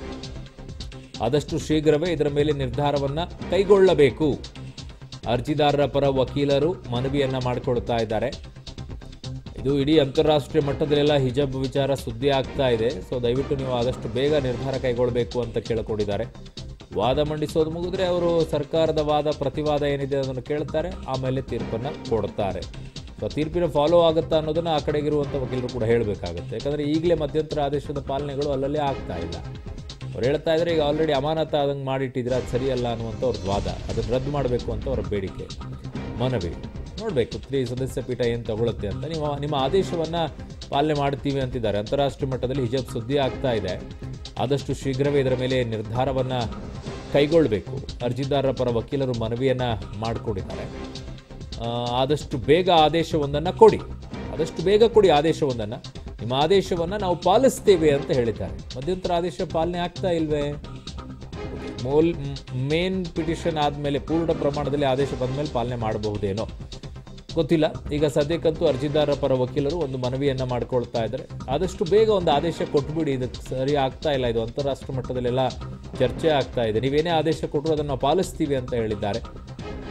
A: ಆದಷ್ಟು ಶೀಘ್ರವೇ ಇದರ ಮೇಲೆ ನಿರ್ಧಾರವನ್ನು ಕೈಗೊಳ್ಳಬೇಕು ಅರ್ಜಿದಾರರ ಪರ ವಕೀಲರು ಮನವಿಯನ್ನ ಮಾಡಿಕೊಳ್ತಾ ಇದ್ದಾರೆ ಇದು ಇಡೀ ಅಂತಾರಾಷ್ಟ್ರೀಯ ಮಟ್ಟದಲ್ಲೆಲ್ಲ ಹಿಜಾಬ್ ವಿಚಾರ ಸುದ್ದಿ ಆಗ್ತಾ ಇದೆ ಸೊ ದಯವಿಟ್ಟು ನೀವು ಆದಷ್ಟು ಬೇಗ ನಿರ್ಧಾರ ಕೈಗೊಳ್ಳಬೇಕು ಅಂತ ಕೇಳಿಕೊಂಡಿದ್ದಾರೆ ವಾದ ಮಂಡಿಸೋದು ಮುಗಿದ್ರೆ ಅವರು ಸರ್ಕಾರದ ವಾದ ಪ್ರತಿವಾದ ಏನಿದೆ ಅದನ್ನು ಕೇಳ್ತಾರೆ ಆಮೇಲೆ ತೀರ್ಪನ್ನು ಕೊಡ್ತಾರೆ ಸೊ ತೀರ್ಪಿನ ಫಾಲೋ ಆಗುತ್ತಾ ಅನ್ನೋದನ್ನ ಆ ಕಡೆಗಿರುವಂಥ ವಕೀಲರು ಕೂಡ ಹೇಳಬೇಕಾಗುತ್ತೆ ಯಾಕಂದರೆ ಈಗಲೇ ಮಧ್ಯಂತರ ಆದೇಶದ ಪಾಲನೆಗಳು ಅಲ್ಲಲ್ಲೇ ಆಗ್ತಾ ಇಲ್ಲ ಅವ್ರು ಹೇಳ್ತಾ ಇದ್ದಾರೆ ಈಗ ಆಲ್ರೆಡಿ ಅಮಾನತ ಆದಂಗೆ ಮಾಡಿಟ್ಟಿದ್ರೆ ಅದು ಸರಿಯಲ್ಲ ಅನ್ನುವಂಥ ಅವ್ರದ್ದು ವಾದ ಅದನ್ನು ರದ್ದು ಮಾಡಬೇಕು ಅಂತ ಅವರ ಬೇಡಿಕೆ ಮನವಿ ನೋಡಬೇಕು ತ್ರಿ ಸದಸ್ಯ ಪೀಠ ಏನು ತಗೊಳುತ್ತೆ ಅಂತ ನೀವು ನಿಮ್ಮ ಆದೇಶವನ್ನು ಪಾಲನೆ ಮಾಡ್ತೀವಿ ಅಂತಿದ್ದಾರೆ ಅಂತಾರಾಷ್ಟ್ರೀಯ ಮಟ್ಟದಲ್ಲಿ ಹಿಜಾಬ್ ಸುದ್ದಿ ಆಗ್ತಾ ಇದೆ ಆದಷ್ಟು ಶೀಘ್ರವೇ ಇದರ ಮೇಲೆ ನಿರ್ಧಾರವನ್ನು ಕೈಗೊಳ್ಳಬೇಕು ಅರ್ಜಿದಾರರ ಪರ ವಕೀಲರು ಮನವಿಯನ್ನು ಮಾಡಿಕೊಂಡಿದ್ದಾರೆ ಆ, ಆದಷ್ಟು ಬೇಗ ಆದೇಶವೊಂದನ್ನು ಕೊಡಿ ಆದಷ್ಟು ಬೇಗ ಕೊಡಿ ಆದೇಶವೊಂದನ್ನು ನಿಮ್ಮ ಆದೇಶವನ್ನು ನಾವು ಪಾಲಿಸ್ತೇವೆ ಅಂತ ಹೇಳಿದ್ದಾರೆ ಮಧ್ಯಂತರ ಆದೇಶ ಪಾಲನೆ ಆಗ್ತಾ ಇಲ್ವೇ ಮೂಲ್ ಮೇನ್ ಪಿಟಿಷನ್ ಆದಮೇಲೆ ಪೂರ್ಣ ಪ್ರಮಾಣದಲ್ಲಿ ಆದೇಶ ಬಂದಮೇಲೆ ಪಾಲನೆ ಮಾಡಬಹುದೇನೋ ಗೊತ್ತಿಲ್ಲ ಈಗ ಸದ್ಯಕ್ಕಂತೂ ಅರ್ಜಿದಾರರ ಪರ ವಕೀಲರು ಒಂದು ಮನವಿಯನ್ನು ಮಾಡ್ಕೊಳ್ತಾ ಇದ್ದಾರೆ ಆದಷ್ಟು ಬೇಗ ಒಂದು ಆದೇಶ ಕೊಟ್ಬಿಡಿ ಇದಕ್ಕೆ ಸರಿ ಆಗ್ತಾ ಇಲ್ಲ ಇದು ಅಂತಾರಾಷ್ಟ್ರೀಯ ಮಟ್ಟದಲ್ಲೆಲ್ಲ ಚರ್ಚೆ ಆಗ್ತಾ ಇದೆ ನೀವೇನೇ ಆದೇಶ ಕೊಟ್ಟರು ಅದನ್ನು ನಾವು ಪಾಲಿಸ್ತೀವಿ ಅಂತ ಹೇಳಿದ್ದಾರೆ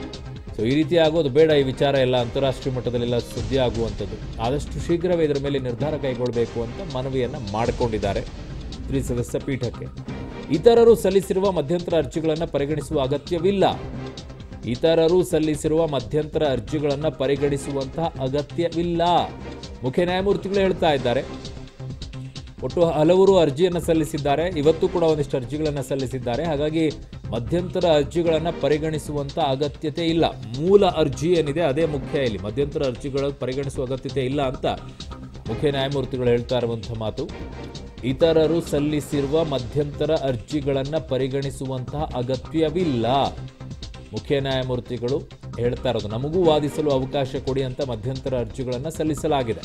A: ಸೊ ಈ ರೀತಿ ಆಗೋದು ಬೇಡ ಈ ವಿಚಾರ ಎಲ್ಲ ಅಂತಾರಾಷ್ಟ್ರೀಯ ಮಟ್ಟದಲ್ಲೆಲ್ಲ ಸುದ್ದಿ ಆಗುವಂಥದ್ದು ಆದಷ್ಟು ಶೀಘ್ರವೇ ಇದರ ಮೇಲೆ ನಿರ್ಧಾರ ಕೈಗೊಳ್ಳಬೇಕು ಅಂತ ಮನವಿಯನ್ನು ಮಾಡಿಕೊಂಡಿದ್ದಾರೆ ತ್ರಿಸದಸ್ಯ ಪೀಠಕ್ಕೆ ಇತರರು ಸಲ್ಲಿಸಿರುವ ಮಧ್ಯಂತರ ಅರ್ಜಿಗಳನ್ನು ಪರಿಗಣಿಸುವ ಅಗತ್ಯವಿಲ್ಲ ಇತರರು ಸಲ್ಲಿಸಿರುವ ಮಧ್ಯಂತರ ಅರ್ಜಿಗಳನ್ನು ಪರಿಗಣಿಸುವಂತಹ ಅಗತ್ಯವಿಲ್ಲ ಮುಖ್ಯ ನ್ಯಾಯಮೂರ್ತಿಗಳು ಹೇಳ್ತಾ ಇದ್ದಾರೆ ಒಟ್ಟು ಹಲವರು ಅರ್ಜಿಯನ್ನು ಸಲ್ಲಿಸಿದ್ದಾರೆ ಇವತ್ತು ಕೂಡ ಒಂದಿಷ್ಟು ಅರ್ಜಿಗಳನ್ನು ಸಲ್ಲಿಸಿದ್ದಾರೆ ಹಾಗಾಗಿ ಮಧ್ಯಂತರ ಅರ್ಜಿಗಳನ್ನು ಪರಿಗಣಿಸುವಂತ ಅಗತ್ಯತೆ ಇಲ್ಲ ಮೂಲ ಅರ್ಜಿ ಏನಿದೆ ಅದೇ ಮುಖ್ಯ ಇಲ್ಲಿ ಮಧ್ಯಂತರ ಅರ್ಜಿಗಳ ಪರಿಗಣಿಸುವ ಅಗತ್ಯತೆ ಇಲ್ಲ ಅಂತ ಮುಖ್ಯ ನ್ಯಾಯಮೂರ್ತಿಗಳು ಹೇಳ್ತಾ ಇರುವಂಥ ಮಾತು ಇತರರು ಸಲ್ಲಿಸಿರುವ ಮಧ್ಯಂತರ ಅರ್ಜಿಗಳನ್ನು ಪರಿಗಣಿಸುವಂತಹ ಅಗತ್ಯವಿಲ್ಲ ಮುಖ್ಯ ನ್ಯಾಯಮೂರ್ತಿಗಳು ಹೇಳ್ತಾ ಇರೋದು ನಮಗೂ ವಾದಿಸಲು ಅವಕಾಶ ಕೊಡಿ ಅಂತ ಮಧ್ಯಂತರ ಅರ್ಜಿಗಳನ್ನು ಸಲ್ಲಿಸಲಾಗಿದೆ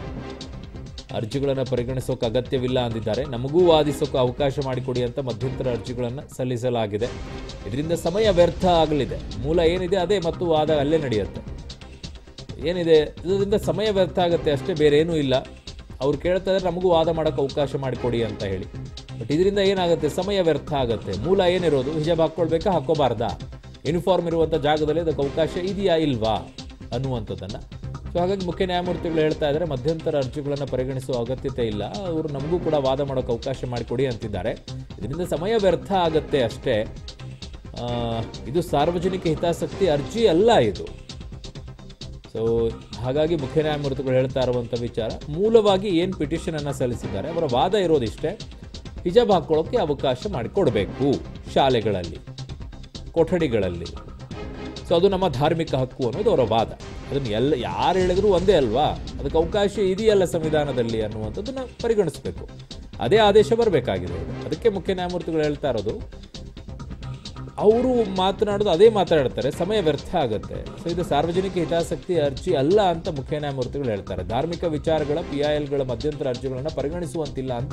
A: ಅರ್ಜಿಗಳನ್ನು ಪರಿಗಣಿಸೋಕೆ ಅಗತ್ಯವಿಲ್ಲ ಅಂದಿದ್ದಾರೆ ನಮಗೂ ವಾದಿಸೋಕೆ ಅವಕಾಶ ಮಾಡಿಕೊಡಿ ಅಂತ ಮಧ್ಯಂತರ ಅರ್ಜಿಗಳನ್ನು ಸಲ್ಲಿಸಲಾಗಿದೆ ಇದರಿಂದ ಸಮಯ ವ್ಯರ್ಥ ಆಗಲಿದೆ ಮೂಲ ಏನಿದೆ ಅದೇ ಮತ್ತು ವಾದ ಅಲ್ಲೇ ನಡೆಯುತ್ತೆ ಏನಿದೆ ಇದರಿಂದ ಸಮಯ ವ್ಯರ್ಥ ಆಗುತ್ತೆ ಅಷ್ಟೇ ಬೇರೆ ಏನೂ ಇಲ್ಲ ಅವ್ರು ಕೇಳ್ತಾ ಇದ್ದಾರೆ ನಮಗೂ ವಾದ ಮಾಡೋಕೆ ಅವಕಾಶ ಮಾಡಿಕೊಡಿ ಅಂತ ಹೇಳಿ ಬಟ್ ಇದರಿಂದ ಏನಾಗುತ್ತೆ ಸಮಯ ವ್ಯರ್ಥ ಆಗುತ್ತೆ ಮೂಲ ಏನಿರೋದು ಹಿಜಾಬ್ ಹಾಕ್ಕೊಳ್ಬೇಕಾ ಹಾಕ್ಕೋಬಾರ್ದಾ ಯೂನಿಫಾರ್ಮ್ ಇರುವಂಥ ಜಾಗದಲ್ಲಿ ಅದಕ್ಕೆ ಅವಕಾಶ ಇದೆಯಾ ಇಲ್ವಾ ಅನ್ನುವಂಥದ್ದನ್ನು ಸೊ ಹಾಗಾಗಿ ಮುಖ್ಯ ನ್ಯಾಯಮೂರ್ತಿಗಳು ಹೇಳ್ತಾ ಇದ್ದಾರೆ ಮಧ್ಯಂತರ ಅರ್ಜಿಗಳನ್ನು ಪರಿಗಣಿಸುವ ಅಗತ್ಯತೆ ಇಲ್ಲ ಅವರು ನಮಗೂ ಕೂಡ ವಾದ ಮಾಡೋಕೆ ಅವಕಾಶ ಮಾಡಿಕೊಡಿ ಅಂತಿದ್ದಾರೆ ಇದರಿಂದ ಸಮಯ ವ್ಯರ್ಥ ಆಗುತ್ತೆ ಅಷ್ಟೇ ಆ, ಇದು ಸಾರ್ವಜನಿಕ ಹಿತಾಸಕ್ತಿ ಅರ್ಜಿ ಅಲ್ಲ ಇದು ಸೊ ಹಾಗಾಗಿ ಮುಖ್ಯ ನ್ಯಾಯಮೂರ್ತಿಗಳು ಹೇಳ್ತಾ ಇರುವಂಥ ವಿಚಾರ ಮೂಲವಾಗಿ ಏನು ಪಿಟಿಷನ್ ಅನ್ನು ಸಲ್ಲಿಸಿದ್ದಾರೆ ಅವರ ವಾದ ಇರೋದಿಷ್ಟೇ ಹಿಜಾಬ್ ಹಾಕ್ಕೊಳ್ಳೋಕೆ ಅವಕಾಶ ಮಾಡಿಕೊಡ್ಬೇಕು ಶಾಲೆಗಳಲ್ಲಿ ಕೊಠಡಿಗಳಲ್ಲಿ ಸೊ ಅದು ನಮ್ಮ ಧಾರ್ಮಿಕ ಹಕ್ಕು ಅನ್ನೋದು ಅವರ ವಾದ ಅದನ್ನು ಎಲ್ಲ ಯಾರು ಹೇಳಿದ್ರು ಒಂದೇ ಅಲ್ವಾ ಅದಕ್ಕೆ ಅವಕಾಶ ಇದೆಯಲ್ಲ ಸಂವಿಧಾನದಲ್ಲಿ ಅನ್ನುವಂಥದ್ದನ್ನ ಪರಿಗಣಿಸಬೇಕು ಅದೇ ಆದೇಶ ಬರಬೇಕಾಗಿದೆ ಅದಕ್ಕೆ ಮುಖ್ಯ ನ್ಯಾಯಮೂರ್ತಿಗಳು ಹೇಳ್ತಾ ಇರೋದು ಅವರು ಮಾತನಾಡೋದು ಅದೇ ಮಾತಾಡ್ತಾರೆ ಸಮಯ ವ್ಯರ್ಥ ಆಗುತ್ತೆ ಸೊ ಇದು ಸಾರ್ವಜನಿಕ ಹಿತಾಸಕ್ತಿ ಅರ್ಜಿ ಅಲ್ಲ ಅಂತ ಮುಖ್ಯ ನ್ಯಾಯಮೂರ್ತಿಗಳು ಹೇಳ್ತಾರೆ ಧಾರ್ಮಿಕ ವಿಚಾರಗಳ ಪಿ ಐ ಎಲ್ಗಳ ಮಧ್ಯಂತರ ಅರ್ಜಿಗಳನ್ನು ಪರಿಗಣಿಸುವಂತಿಲ್ಲ ಅಂತ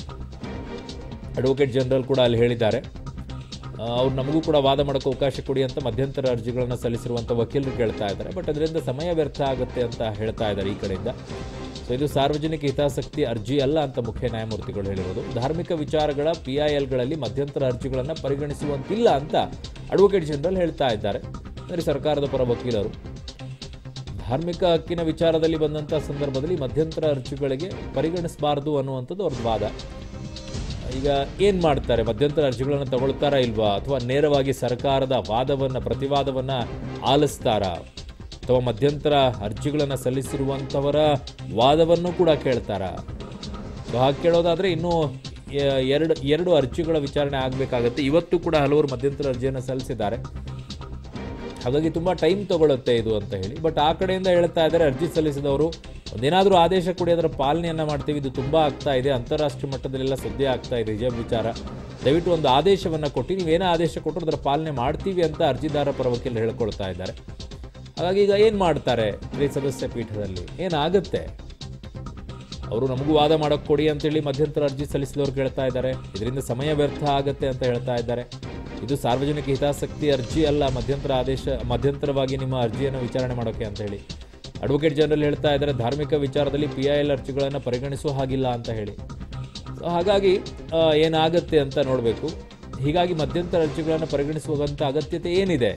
A: ಅಡ್ವೊಕೇಟ್ ಜನರಲ್ ಕೂಡ ಅಲ್ಲಿ ಹೇಳಿದ್ದಾರೆ ಆ, ಅವ್ರು ನಮಗೂ ಕೂಡ ವಾದ ಮಾಡೋಕ್ಕೆ ಅವಕಾಶ ಕೊಡಿ ಅಂತ ಮಧ್ಯಂತರ ಅರ್ಜಿಗಳನ್ನು ಸಲ್ಲಿಸಿರುವಂಥ ವಕೀಲರು ಕೇಳ್ತಾ ಇದ್ದಾರೆ ಬಟ್ ಅದರಿಂದ ಸಮಯ ವ್ಯರ್ಥ ಆಗುತ್ತೆ ಅಂತ ಹೇಳ್ತಾ ಇದ್ದಾರೆ ಈ ಕಡೆಯಿಂದ ಸೊ ಇದು ಸಾರ್ವಜನಿಕ ಹಿತಾಸಕ್ತಿ ಅರ್ಜಿ ಅಲ್ಲ ಅಂತ ಮುಖ್ಯ ನ್ಯಾಯಮೂರ್ತಿಗಳು ಹೇಳಿರೋದು ಧಾರ್ಮಿಕ ವಿಚಾರಗಳ ಪಿ ಐ ಎಲ್ಗಳಲ್ಲಿ ಮಧ್ಯಂತರ ಅರ್ಜಿಗಳನ್ನು ಪರಿಗಣಿಸುವಂತಿಲ್ಲ ಅಂತ ಅಡ್ವೊಕೇಟ್ ಜನರಲ್ ಹೇಳ್ತಾ ಇದ್ದಾರೆ ಅಂದರೆ ಸರ್ಕಾರದ ಪರ ವಕೀಲರು ಧಾರ್ಮಿಕ ಹಕ್ಕಿನ ವಿಚಾರದಲ್ಲಿ ಬಂದಂಥ ಸಂದರ್ಭದಲ್ಲಿ ಮಧ್ಯಂತರ ಅರ್ಜಿಗಳಿಗೆ ಪರಿಗಣಿಸಬಾರದು ಅನ್ನುವಂಥದ್ದು ಅವ್ರದ್ದು ವಾದ ಈಗ ಏನು ಮಾಡ್ತಾರೆ ಮಧ್ಯಂತರ ಅರ್ಜಿಗಳನ್ನು ತಗೊಳ್ತಾರಾ ಇಲ್ವಾ ಅಥವಾ ನೇರವಾಗಿ ಸರ್ಕಾರದ ವಾದವನ್ನು ಪ್ರತಿವಾದವನ್ನು ಆಲಿಸ್ತಾರಾ ಅಥವಾ ಮಧ್ಯಂತರ ಅರ್ಜಿಗಳನ್ನು ಸಲ್ಲಿಸಿರುವಂಥವರ ವಾದವನ್ನು ಕೂಡ ಕೇಳ್ತಾರಾ ಸೊ ಹಾಗೆ ಕೇಳೋದಾದರೆ ಇನ್ನೂ ಎ- ಎರಡು ಎರಡು ಅರ್ಜಿಗಳ ವಿಚಾರಣೆ ಆಗಬೇಕಾಗತ್ತೆ ಇವತ್ತು ಕೂಡ ಹಲವರು ಮಧ್ಯಂತರ ಅರ್ಜಿಯನ್ನು ಸಲ್ಲಿಸಿದ್ದಾರೆ ಹಾಗಾಗಿ ತುಂಬ ಟೈಮ್ ತಗೊಳುತ್ತೆ ಇದು ಅಂತ ಹೇಳಿ ಬಟ್ ಆ ಕಡೆಯಿಂದ ಹೇಳ್ತಾ ಇದ್ದಾರೆ ಅರ್ಜಿ ಸಲ್ಲಿಸಿದವರು ಒಂದೇನಾದರೂ ಆದೇಶ ಕೊಡಿ ಅದರ ಪಾಲನೆಯನ್ನು ಮಾಡ್ತೀವಿ ಇದು ತುಂಬ ಆಗ್ತಾ ಇದೆ ಅಂತಾರಾಷ್ಟ್ರೀಯ ಮಟ್ಟದಲ್ಲೆಲ್ಲ ಸುದ್ದಿ ಆಗ್ತಾ ಇದೆ ಹಿಜಾಬ್ ವಿಚಾರ ದಯವಿಟ್ಟು ಒಂದು ಆದೇಶವನ್ನು ಕೊಟ್ಟು ನೀವೇನೇ ಆದೇಶ ಕೊಟ್ಟರು ಅದರ ಪಾಲನೆ ಮಾಡ್ತೀವಿ ಅಂತ ಅರ್ಜಿದಾರ ಪರ ವಕೀಲರು ಹೇಳ್ಕೊಳ್ತಾ ಇದ್ದಾರೆ ಹಾಗಾಗಿ ಈಗ ಏನು ಮಾಡ್ತಾರೆ ತ್ರಿಸದಸ್ಯ ಪೀಠದಲ್ಲಿ ಏನಾಗುತ್ತೆ ಅವರು ನಮಗೂ ವಾದ ಮಾಡೋಕೆ ಕೊಡಿ ಅಂತೇಳಿ ಮಧ್ಯಂತರ ಅರ್ಜಿ ಸಲ್ಲಿಸಿದವರು ಕೇಳ್ತಾ ಇದ್ದಾರೆ ಇದರಿಂದ ಸಮಯ ವ್ಯರ್ಥ ಆಗತ್ತೆ ಅಂತ ಹೇಳ್ತಾ ಇದ್ದಾರೆ ಇದು ಸಾರ್ವಜನಿಕ ಹಿತಾಸಕ್ತಿ ಅರ್ಜಿ ಅಲ್ಲ ಮಧ್ಯಂತರ ಆದೇಶ ಮಧ್ಯಂತರವಾಗಿ ನಿಮ್ಮ ಅರ್ಜಿಯನ್ನು ವಿಚಾರಣೆ ಮಾಡೋಕೆ ಅಂತ ಹೇಳಿ ಅಡ್ವೊಕೇಟ್ ಜನರಲ್ ಹೇಳ್ತಾ ಇದ್ದಾರೆ ಧಾರ್ಮಿಕ ವಿಚಾರದಲ್ಲಿ ಪಿ ಐ ಎಲ್ ಅರ್ಜಿಗಳನ್ನು ಪರಿಗಣಿಸುವ ಹಾಗಿಲ್ಲ ಅಂತ ಹೇಳಿ ಸೊ ಹಾಗಾಗಿ ಆ, ಏನಾಗತ್ತೆ ಅಂತ ನೋಡಬೇಕು ಹೀಗಾಗಿ ಮಧ್ಯಂತರ ಅರ್ಜಿಗಳನ್ನು ಪರಿಗಣಿಸುವಂಥ ಅಗತ್ಯತೆ ಏನಿದೆ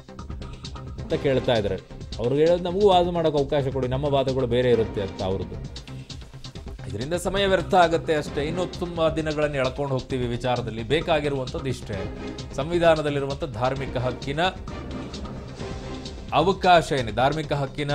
A: ಅಂತ ಕೇಳ್ತಾ ಇದ್ದಾರೆ ಅವ್ರು ಹೇಳೋದು ನಮಗೂ ವಾದ ಮಾಡೋಕೆ ಅವಕಾಶ ಕೊಡಿ ನಮ್ಮ ವಾದಗಳು ಬೇರೆ ಇರುತ್ತೆ ಅಂತ ಅವ್ರದ್ದು ಇದರಿಂದ ಸಮಯ ವ್ಯರ್ಥ ಆಗುತ್ತೆ ಅಷ್ಟೇ ಇನ್ನು ತುಂಬ ದಿನಗಳನ್ನು ಎಳ್ಕೊಂಡು ಹೋಗ್ತೀವಿ ವಿಚಾರದಲ್ಲಿ ಬೇಕಾಗಿರುವಂಥದ್ದು ಇಷ್ಟೇ ಸಂವಿಧಾನದಲ್ಲಿರುವಂಥ ಧಾರ್ಮಿಕ ಹಕ್ಕಿನ ಅವಕಾಶ ಏನಿದೆ ಧಾರ್ಮಿಕ ಹಕ್ಕಿನ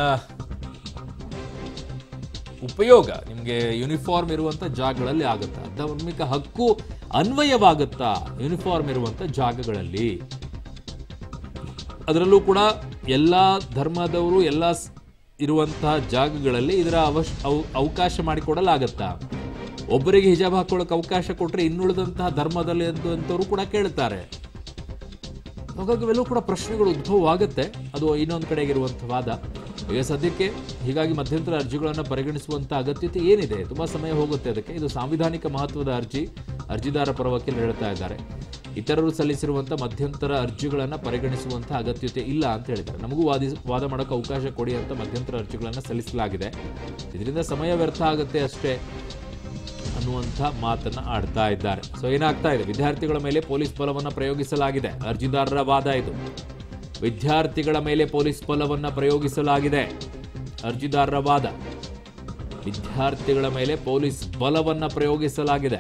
A: ಉಪಯೋಗ ನಿಮಗೆ ಯೂನಿಫಾರ್ಮ್ ಇರುವಂಥ ಜಾಗಗಳಲ್ಲಿ ಆಗುತ್ತಾ ಧಾರ್ಮಿಕ ಹಕ್ಕು ಅನ್ವಯವಾಗುತ್ತಾ ಯೂನಿಫಾರ್ಮ್ ಇರುವಂಥ ಜಾಗಗಳಲ್ಲಿ ಅದರಲ್ಲೂ ಕೂಡ ಎಲ್ಲ ಧರ್ಮದವರು ಎಲ್ಲ ಸ್- ಇರುವಂತಹ ಜಾಗಗಳಲ್ಲಿ ಇದರ ಅವಶ್ ಅವ್- ಅವಕಾಶ ಮಾಡಿಕೊಡಲಾಗತ್ತಾ ಒಬ್ಬರಿಗೆ ಹಿಜಾಬ್ ಹಾಕೊಳ್ಳೋಕೆ ಅವಕಾಶ ಕೊಟ್ಟರೆ ಇನ್ನುಳಿದಂತಹ ಧರ್ಮದಲ್ಲಿ ಅಂತವರು ಕೂಡ ಕೇಳ್ತಾರೆ ಹಾಗಾಗಿ ಇವೆಲ್ಲವೂ ಕೂಡ ಪ್ರಶ್ನೆಗಳು ಉದ್ಭವವಾಗುತ್ತೆ ಅದು ಇನ್ನೊಂದು ಕಡೆಗಿರುವಂಥ ವಾದ ಈಗ ಸದ್ಯಕ್ಕೆ ಹೀಗಾಗಿ ಮಧ್ಯಂತರ ಅರ್ಜಿಗಳನ್ನು ಪರಿಗಣಿಸುವಂಥ ಅಗತ್ಯತೆ ಏನಿದೆ ತುಂಬ ಸಮಯ ಹೋಗುತ್ತೆ ಅದಕ್ಕೆ ಇದು ಸಾಂವಿಧಾನಿಕ ಮಹತ್ವದ ಅರ್ಜಿ ಅರ್ಜಿದಾರ ಪರ ವಕೀಲರು ಹೇಳ್ತಾ ಇದ್ದಾರೆ ಇತರರು ಸಲ್ಲಿಸಿರುವಂಥ ಮಧ್ಯಂತರ ಅರ್ಜಿಗಳನ್ನು ಪರಿಗಣಿಸುವಂಥ ಅಗತ್ಯತೆ ಇಲ್ಲ ಅಂತ ಹೇಳಿದ್ದಾರೆ ನಮಗೂ ವಾದಿ ವಾದ ಮಾಡೋಕ್ಕೆ ಅವಕಾಶ ಕೊಡಿ ಅಂತ ಮಧ್ಯಂತರ ಅರ್ಜಿಗಳನ್ನು ಸಲ್ಲಿಸಲಾಗಿದೆ ಇದರಿಂದ ಸಮಯ ವ್ಯರ್ಥ ಆಗುತ್ತೆ ಅಷ್ಟೇ ಅನ್ನುವಂಥ ಮಾತನ್ನ ಆಡ್ತಾ ಇದ್ದಾರೆ ಸೊ ಏನಾಗ್ತಾ ಇದೆ ವಿದ್ಯಾರ್ಥಿಗಳ ಮೇಲೆ ಪೊಲೀಸ್ ಬಲವನ್ನು ಪ್ರಯೋಗಿಸಲಾಗಿದೆ ಅರ್ಜಿದಾರರ ವಾದ ಇದು ವಿದ್ಯಾರ್ಥಿಗಳ ಮೇಲೆ ಪೊಲೀಸ್ ಬಲವನ್ನು ಪ್ರಯೋಗಿಸಲಾಗಿದೆ ಅರ್ಜಿದಾರರ ವಾದ ವಿದ್ಯಾರ್ಥಿಗಳ ಮೇಲೆ ಪೊಲೀಸ್ ಬಲವನ್ನು ಪ್ರಯೋಗಿಸಲಾಗಿದೆ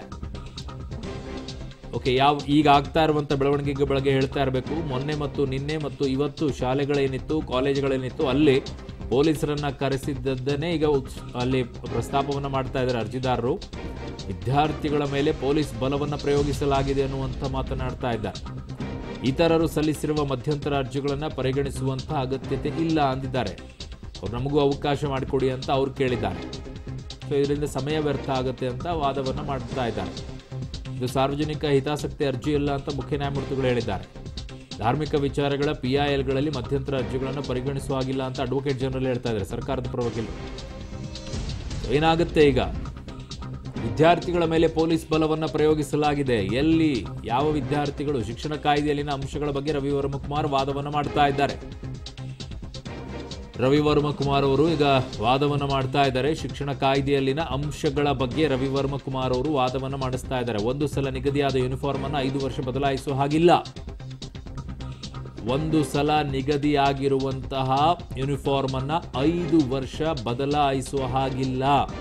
A: ಓಕೆ ಯಾವ ಈಗ ಆಗ್ತಾ ಇರುವಂಥ ಬೆಳವಣಿಗೆಗೆ ಬೆಳಗ್ಗೆ ಹೇಳ್ತಾ ಇರಬೇಕು ಮೊನ್ನೆ ಮತ್ತು ನಿನ್ನೆ ಮತ್ತು ಇವತ್ತು ಶಾಲೆಗಳೇನಿತ್ತು ಕಾಲೇಜುಗಳೇನಿತ್ತು ಅಲ್ಲಿ ಪೊಲೀಸರನ್ನ ಕರೆಸಿದ್ದನ್ನೇ ಈಗ ಉತ್ಸ್- ಅಲ್ಲಿ ಪ್ರಸ್ತಾಪವನ್ನು ಮಾಡ್ತಾ ಇದ್ದಾರೆ ಅರ್ಜಿದಾರರು ವಿದ್ಯಾರ್ಥಿಗಳ ಮೇಲೆ ಪೊಲೀಸ್ ಬಲವನ್ನು ಪ್ರಯೋಗಿಸಲಾಗಿದೆ ಅನ್ನುವಂಥ ಮಾತನಾಡ್ತಾ ಇದ್ದಾರೆ ಇತರರು ಸಲ್ಲಿಸಿರುವ ಮಧ್ಯಂತರ ಅರ್ಜಿಗಳನ್ನು ಪರಿಗಣಿಸುವಂಥ ಅಗತ್ಯತೆ ಇಲ್ಲ ಅಂದಿದ್ದಾರೆ ಅವ್ರು ನಮಗೂ ಅವಕಾಶ ಮಾಡಿಕೊಡಿ ಅಂತ ಅವ್ರು ಕೇಳಿದ್ದಾರೆ ಸೊ ಇದರಿಂದ ಸಮಯ ವ್ಯರ್ಥ ಆಗುತ್ತೆ ಅಂತ ವಾದವನ್ನು ಮಾಡ್ತಾ ಇದ್ದಾರೆ ಇದು ಸಾರ್ವಜನಿಕ ಹಿತಾಸಕ್ತಿ ಅರ್ಜಿ ಇಲ್ಲ ಅಂತ ಮುಖ್ಯ ನ್ಯಾಯಮೂರ್ತಿಗಳು ಹೇಳಿದ್ದಾರೆ ಧಾರ್ಮಿಕ ವಿಚಾರಗಳ ಪಿ ಐ ಎಲ್ಗಳಲ್ಲಿ ಮಧ್ಯಂತರ ಅರ್ಜಿಗಳನ್ನು ಪರಿಗಣಿಸುವ ಹಾಗಿಲ್ಲ ಅಂತ ಅಡ್ವೊಕೇಟ್ ಜನರಲ್ ಹೇಳ್ತಾ ಇದ್ದಾರೆ ಸರ್ಕಾರದ ಪರ ವಕೀಲರು ಏನಾಗುತ್ತೆ ಈಗ ವಿದ್ಯಾರ್ಥಿಗಳ ಮೇಲೆ ಪೊಲೀಸ್ ಬಲವನ್ನು ಪ್ರಯೋಗಿಸಲಾಗಿದೆ ಎಲ್ಲಿ ಯಾವ ವಿದ್ಯಾರ್ಥಿಗಳು ಶಿಕ್ಷಣ ಕಾಯ್ದೆಯಲ್ಲಿನ ಅಂಶಗಳ ಬಗ್ಗೆ ರವಿ ವರ್ಮಕುಮಾರ್ ವಾದವನ್ನು ಮಾಡ್ತಾ ಇದ್ದಾರೆ ರವಿ ವರ್ಮಕುಮಾರ್ ಅವರು ಈಗ ವಾದವನ್ನು ಮಾಡ್ತಾ ಇದ್ದಾರೆ ಶಿಕ್ಷಣ ಕಾಯ್ದೆಯಲ್ಲಿನ ಅಂಶಗಳ ಬಗ್ಗೆ ರವಿ ವರ್ಮಕುಮಾರ್ ಅವರು ವಾದವನ್ನು ಮಾಡಿಸ್ತಾ ಇದ್ದಾರೆ ಒಂದು ಸಲ ನಿಗದಿಯಾದ ಯೂನಿಫಾರ್ಮ್ ಅನ್ನು ಐದು ವರ್ಷ ಬದಲಾಯಿಸುವ ಹಾಗಿಲ್ಲ ಒಂದು ಸಲ ನಿಗದಿಯಾಗಿರುವಂತಹ ಯೂನಿಫಾರ್ಮ್ ಅನ್ನ ಐದು ವರ್ಷ ಬದಲಾಯಿಸುವ ಹಾಗಿಲ್ಲ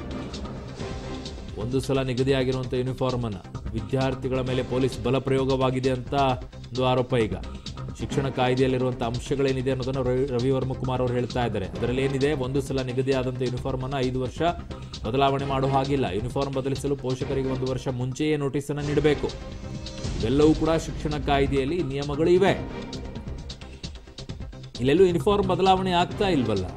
A: ಒಂದು ಸಲ ನಿಗದಿಯಾಗಿರುವಂಥ ಯೂನಿಫಾರ್ಮ್ ಅನ್ನ ವಿದ್ಯಾರ್ಥಿಗಳ ಮೇಲೆ ಪೊಲೀಸ್ ಬಲ ಪ್ರಯೋಗವಾಗಿದೆ ಅಂತ ಒಂದು ಆರೋಪ ಈಗ ಶಿಕ್ಷಣ ಕಾಯ್ದೆಯಲ್ಲಿರುವಂಥ ಅಂಶಗಳೇನಿದೆ ಅನ್ನೋದನ್ನು ರವಿ ರವಿ ವರ್ಮಕುಮಾರ್ ಅವರು ಹೇಳ್ತಾ ಇದ್ದಾರೆ ಅದರಲ್ಲಿ ಏನಿದೆ ಒಂದು ಸಲ ನಿಗದಿಯಾದಂಥ ಯೂನಿಫಾರ್ಮ್ ಅನ್ನು ಐದು ವರ್ಷ ಬದಲಾವಣೆ ಮಾಡುವ ಹಾಗಿಲ್ಲ ಯೂನಿಫಾರ್ಮ್ ಬದಲಿಸಲು ಪೋಷಕರಿಗೆ ಒಂದು ವರ್ಷ ಮುಂಚೆಯೇ ನೋಟಿಸನ್ನು ನೀಡಬೇಕು ಇವೆಲ್ಲವೂ ಕೂಡ ಶಿಕ್ಷಣ ಕಾಯ್ದೆಯಲ್ಲಿ ನಿಯಮಗಳು ಇವೆ ಇಲ್ಲೆಲ್ಲೂ ಯೂನಿಫಾರ್ಮ್ ಬದಲಾವಣೆ ಆಗ್ತಾ ಇಲ್ವಲ್ಲ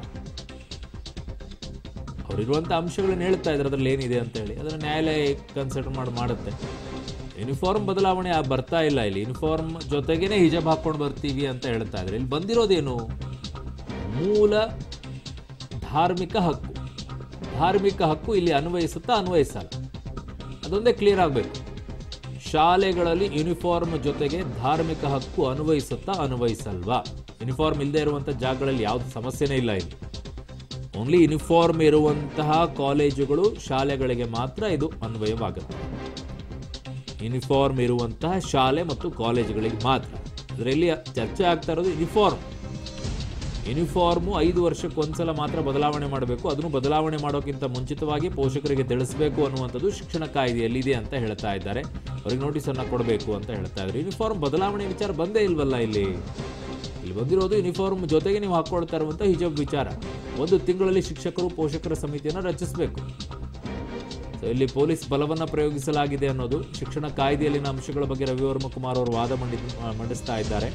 A: ಅವರಿರುವಂಥ ಅಂಶಗಳನ್ನ ಹೇಳ್ತಾ ಇದ್ದಾರೆ ಅದರಲ್ಲಿ ಏನಿದೆ ಅಂತ ಹೇಳಿ ಅದನ್ನು ನ್ಯಾಯಾಲಯ ಕನ್ಸಿಡರ್ ಮಾಡಿ ಮಾಡುತ್ತೆ ಯೂನಿಫಾರ್ಮ್ ಬದಲಾವಣೆ ಆ- ಬರ್ತಾ ಇಲ್ಲ ಇಲ್ಲಿ ಯೂನಿಫಾರ್ಮ್ ಜೊತೆಗೇನೆ ಹಿಜಾಬ್ ಹಾಕೊಂಡು ಬರ್ತೀವಿ ಅಂತ ಹೇಳ್ತಾ ಇದ್ದಾರೆ ಇಲ್ಲಿ ಬಂದಿರೋದೇನು ಮೂಲ ಧಾರ್ಮಿಕ ಹಕ್ಕು ಧಾರ್ಮಿಕ ಹಕ್ಕು ಇಲ್ಲಿ ಅನ್ವಯಿಸುತ್ತಾ ಅನ್ವಯಿಸಲ್ಲ ಅದೊಂದೇ ಕ್ಲಿಯರ್ ಆಗಬೇಕು ಶಾಲೆಗಳಲ್ಲಿ ಯೂನಿಫಾರ್ಮ್ ಜೊತೆಗೆ ಧಾರ್ಮಿಕ ಹಕ್ಕು ಅನ್ವಯಿಸುತ್ತಾ ಅನ್ವಯಿಸಲ್ವಾ ಯೂನಿಫಾರ್ಮ್ ಇಲ್ಲದೆ ಇರುವಂಥ ಜಾಗಗಳಲ್ಲಿ ಯಾವುದು ಸಮಸ್ಯೆನೇ ಇಲ್ಲ ಇಲ್ಲಿ ಓನ್ಲಿ ಯೂನಿಫಾರ್ಮ್ ಇರುವಂತಹ ಕಾಲೇಜುಗಳು ಶಾಲೆಗಳಿಗೆ ಮಾತ್ರ ಇದು ಅನ್ವಯವಾಗುತ್ತೆ ಯೂನಿಫಾರ್ಮ್ ಇರುವಂತಹ ಶಾಲೆ ಮತ್ತು ಕಾಲೇಜುಗಳಿಗೆ ಮಾತ್ರ ಅದರಲ್ಲಿ ಚರ್ಚೆ ಆಗ್ತಾ ಇರೋದು ಯೂನಿಫಾರ್ಮ್ ಯೂನಿಫಾರ್ಮು ಐದು ವರ್ಷಕ್ಕೊಂದ್ಸಲ ಮಾತ್ರ ಬದಲಾವಣೆ ಮಾಡಬೇಕು ಅದನ್ನು ಬದಲಾವಣೆ ಮಾಡೋಕ್ಕಿಂತ ಮುಂಚಿತವಾಗಿ ಪೋಷಕರಿಗೆ ತಿಳಿಸಬೇಕು ಅನ್ನುವಂಥದ್ದು ಶಿಕ್ಷಣ ಕಾಯ್ದೆಯಲ್ಲಿ ಇದೆ ಅಂತ ಹೇಳ್ತಾ ಇದ್ದಾರೆ ಅವ್ರಿಗೆ ನೋಟಿಸನ್ನು ಕೊಡಬೇಕು ಅಂತ ಹೇಳ್ತಾ ಇದ್ದಾರೆ ಯೂನಿಫಾರ್ಮ್ ಬದಲಾವಣೆ ವಿಚಾರ ಬಂದೇ ಇಲ್ವಲ್ಲ ಇಲ್ಲಿ ಇಲ್ಲಿ ಬಂದಿರೋದು ಯೂನಿಫಾರ್ಮ್ ಜೊತೆಗೆ ನೀವು ಹಾಕ್ಕೊಳ್ತಾ ಇರುವಂಥ ಹಿಜಾಬ್ ವಿಚಾರ ಒಂದು ತಿಂಗಳಲ್ಲಿ ಶಿಕ್ಷಕರು ಪೋಷಕರ ಸಮಿತಿಯನ್ನು ರಚಿಸಬೇಕು ಸೊ ಇಲ್ಲಿ ಪೊಲೀಸ್ ಬಲವನ್ನು ಪ್ರಯೋಗಿಸಲಾಗಿದೆ ಅನ್ನೋದು ಶಿಕ್ಷಣ ಕಾಯ್ದೆಯಲ್ಲಿನ ಅಂಶಗಳ ಬಗ್ಗೆ ರವಿವರ್ಮ ಕುಮಾರ್ ಅವರು ವಾದ ಮಂಡಿ ಮಂಡಿಸ್ತಾ ಇದ್ದಾರೆ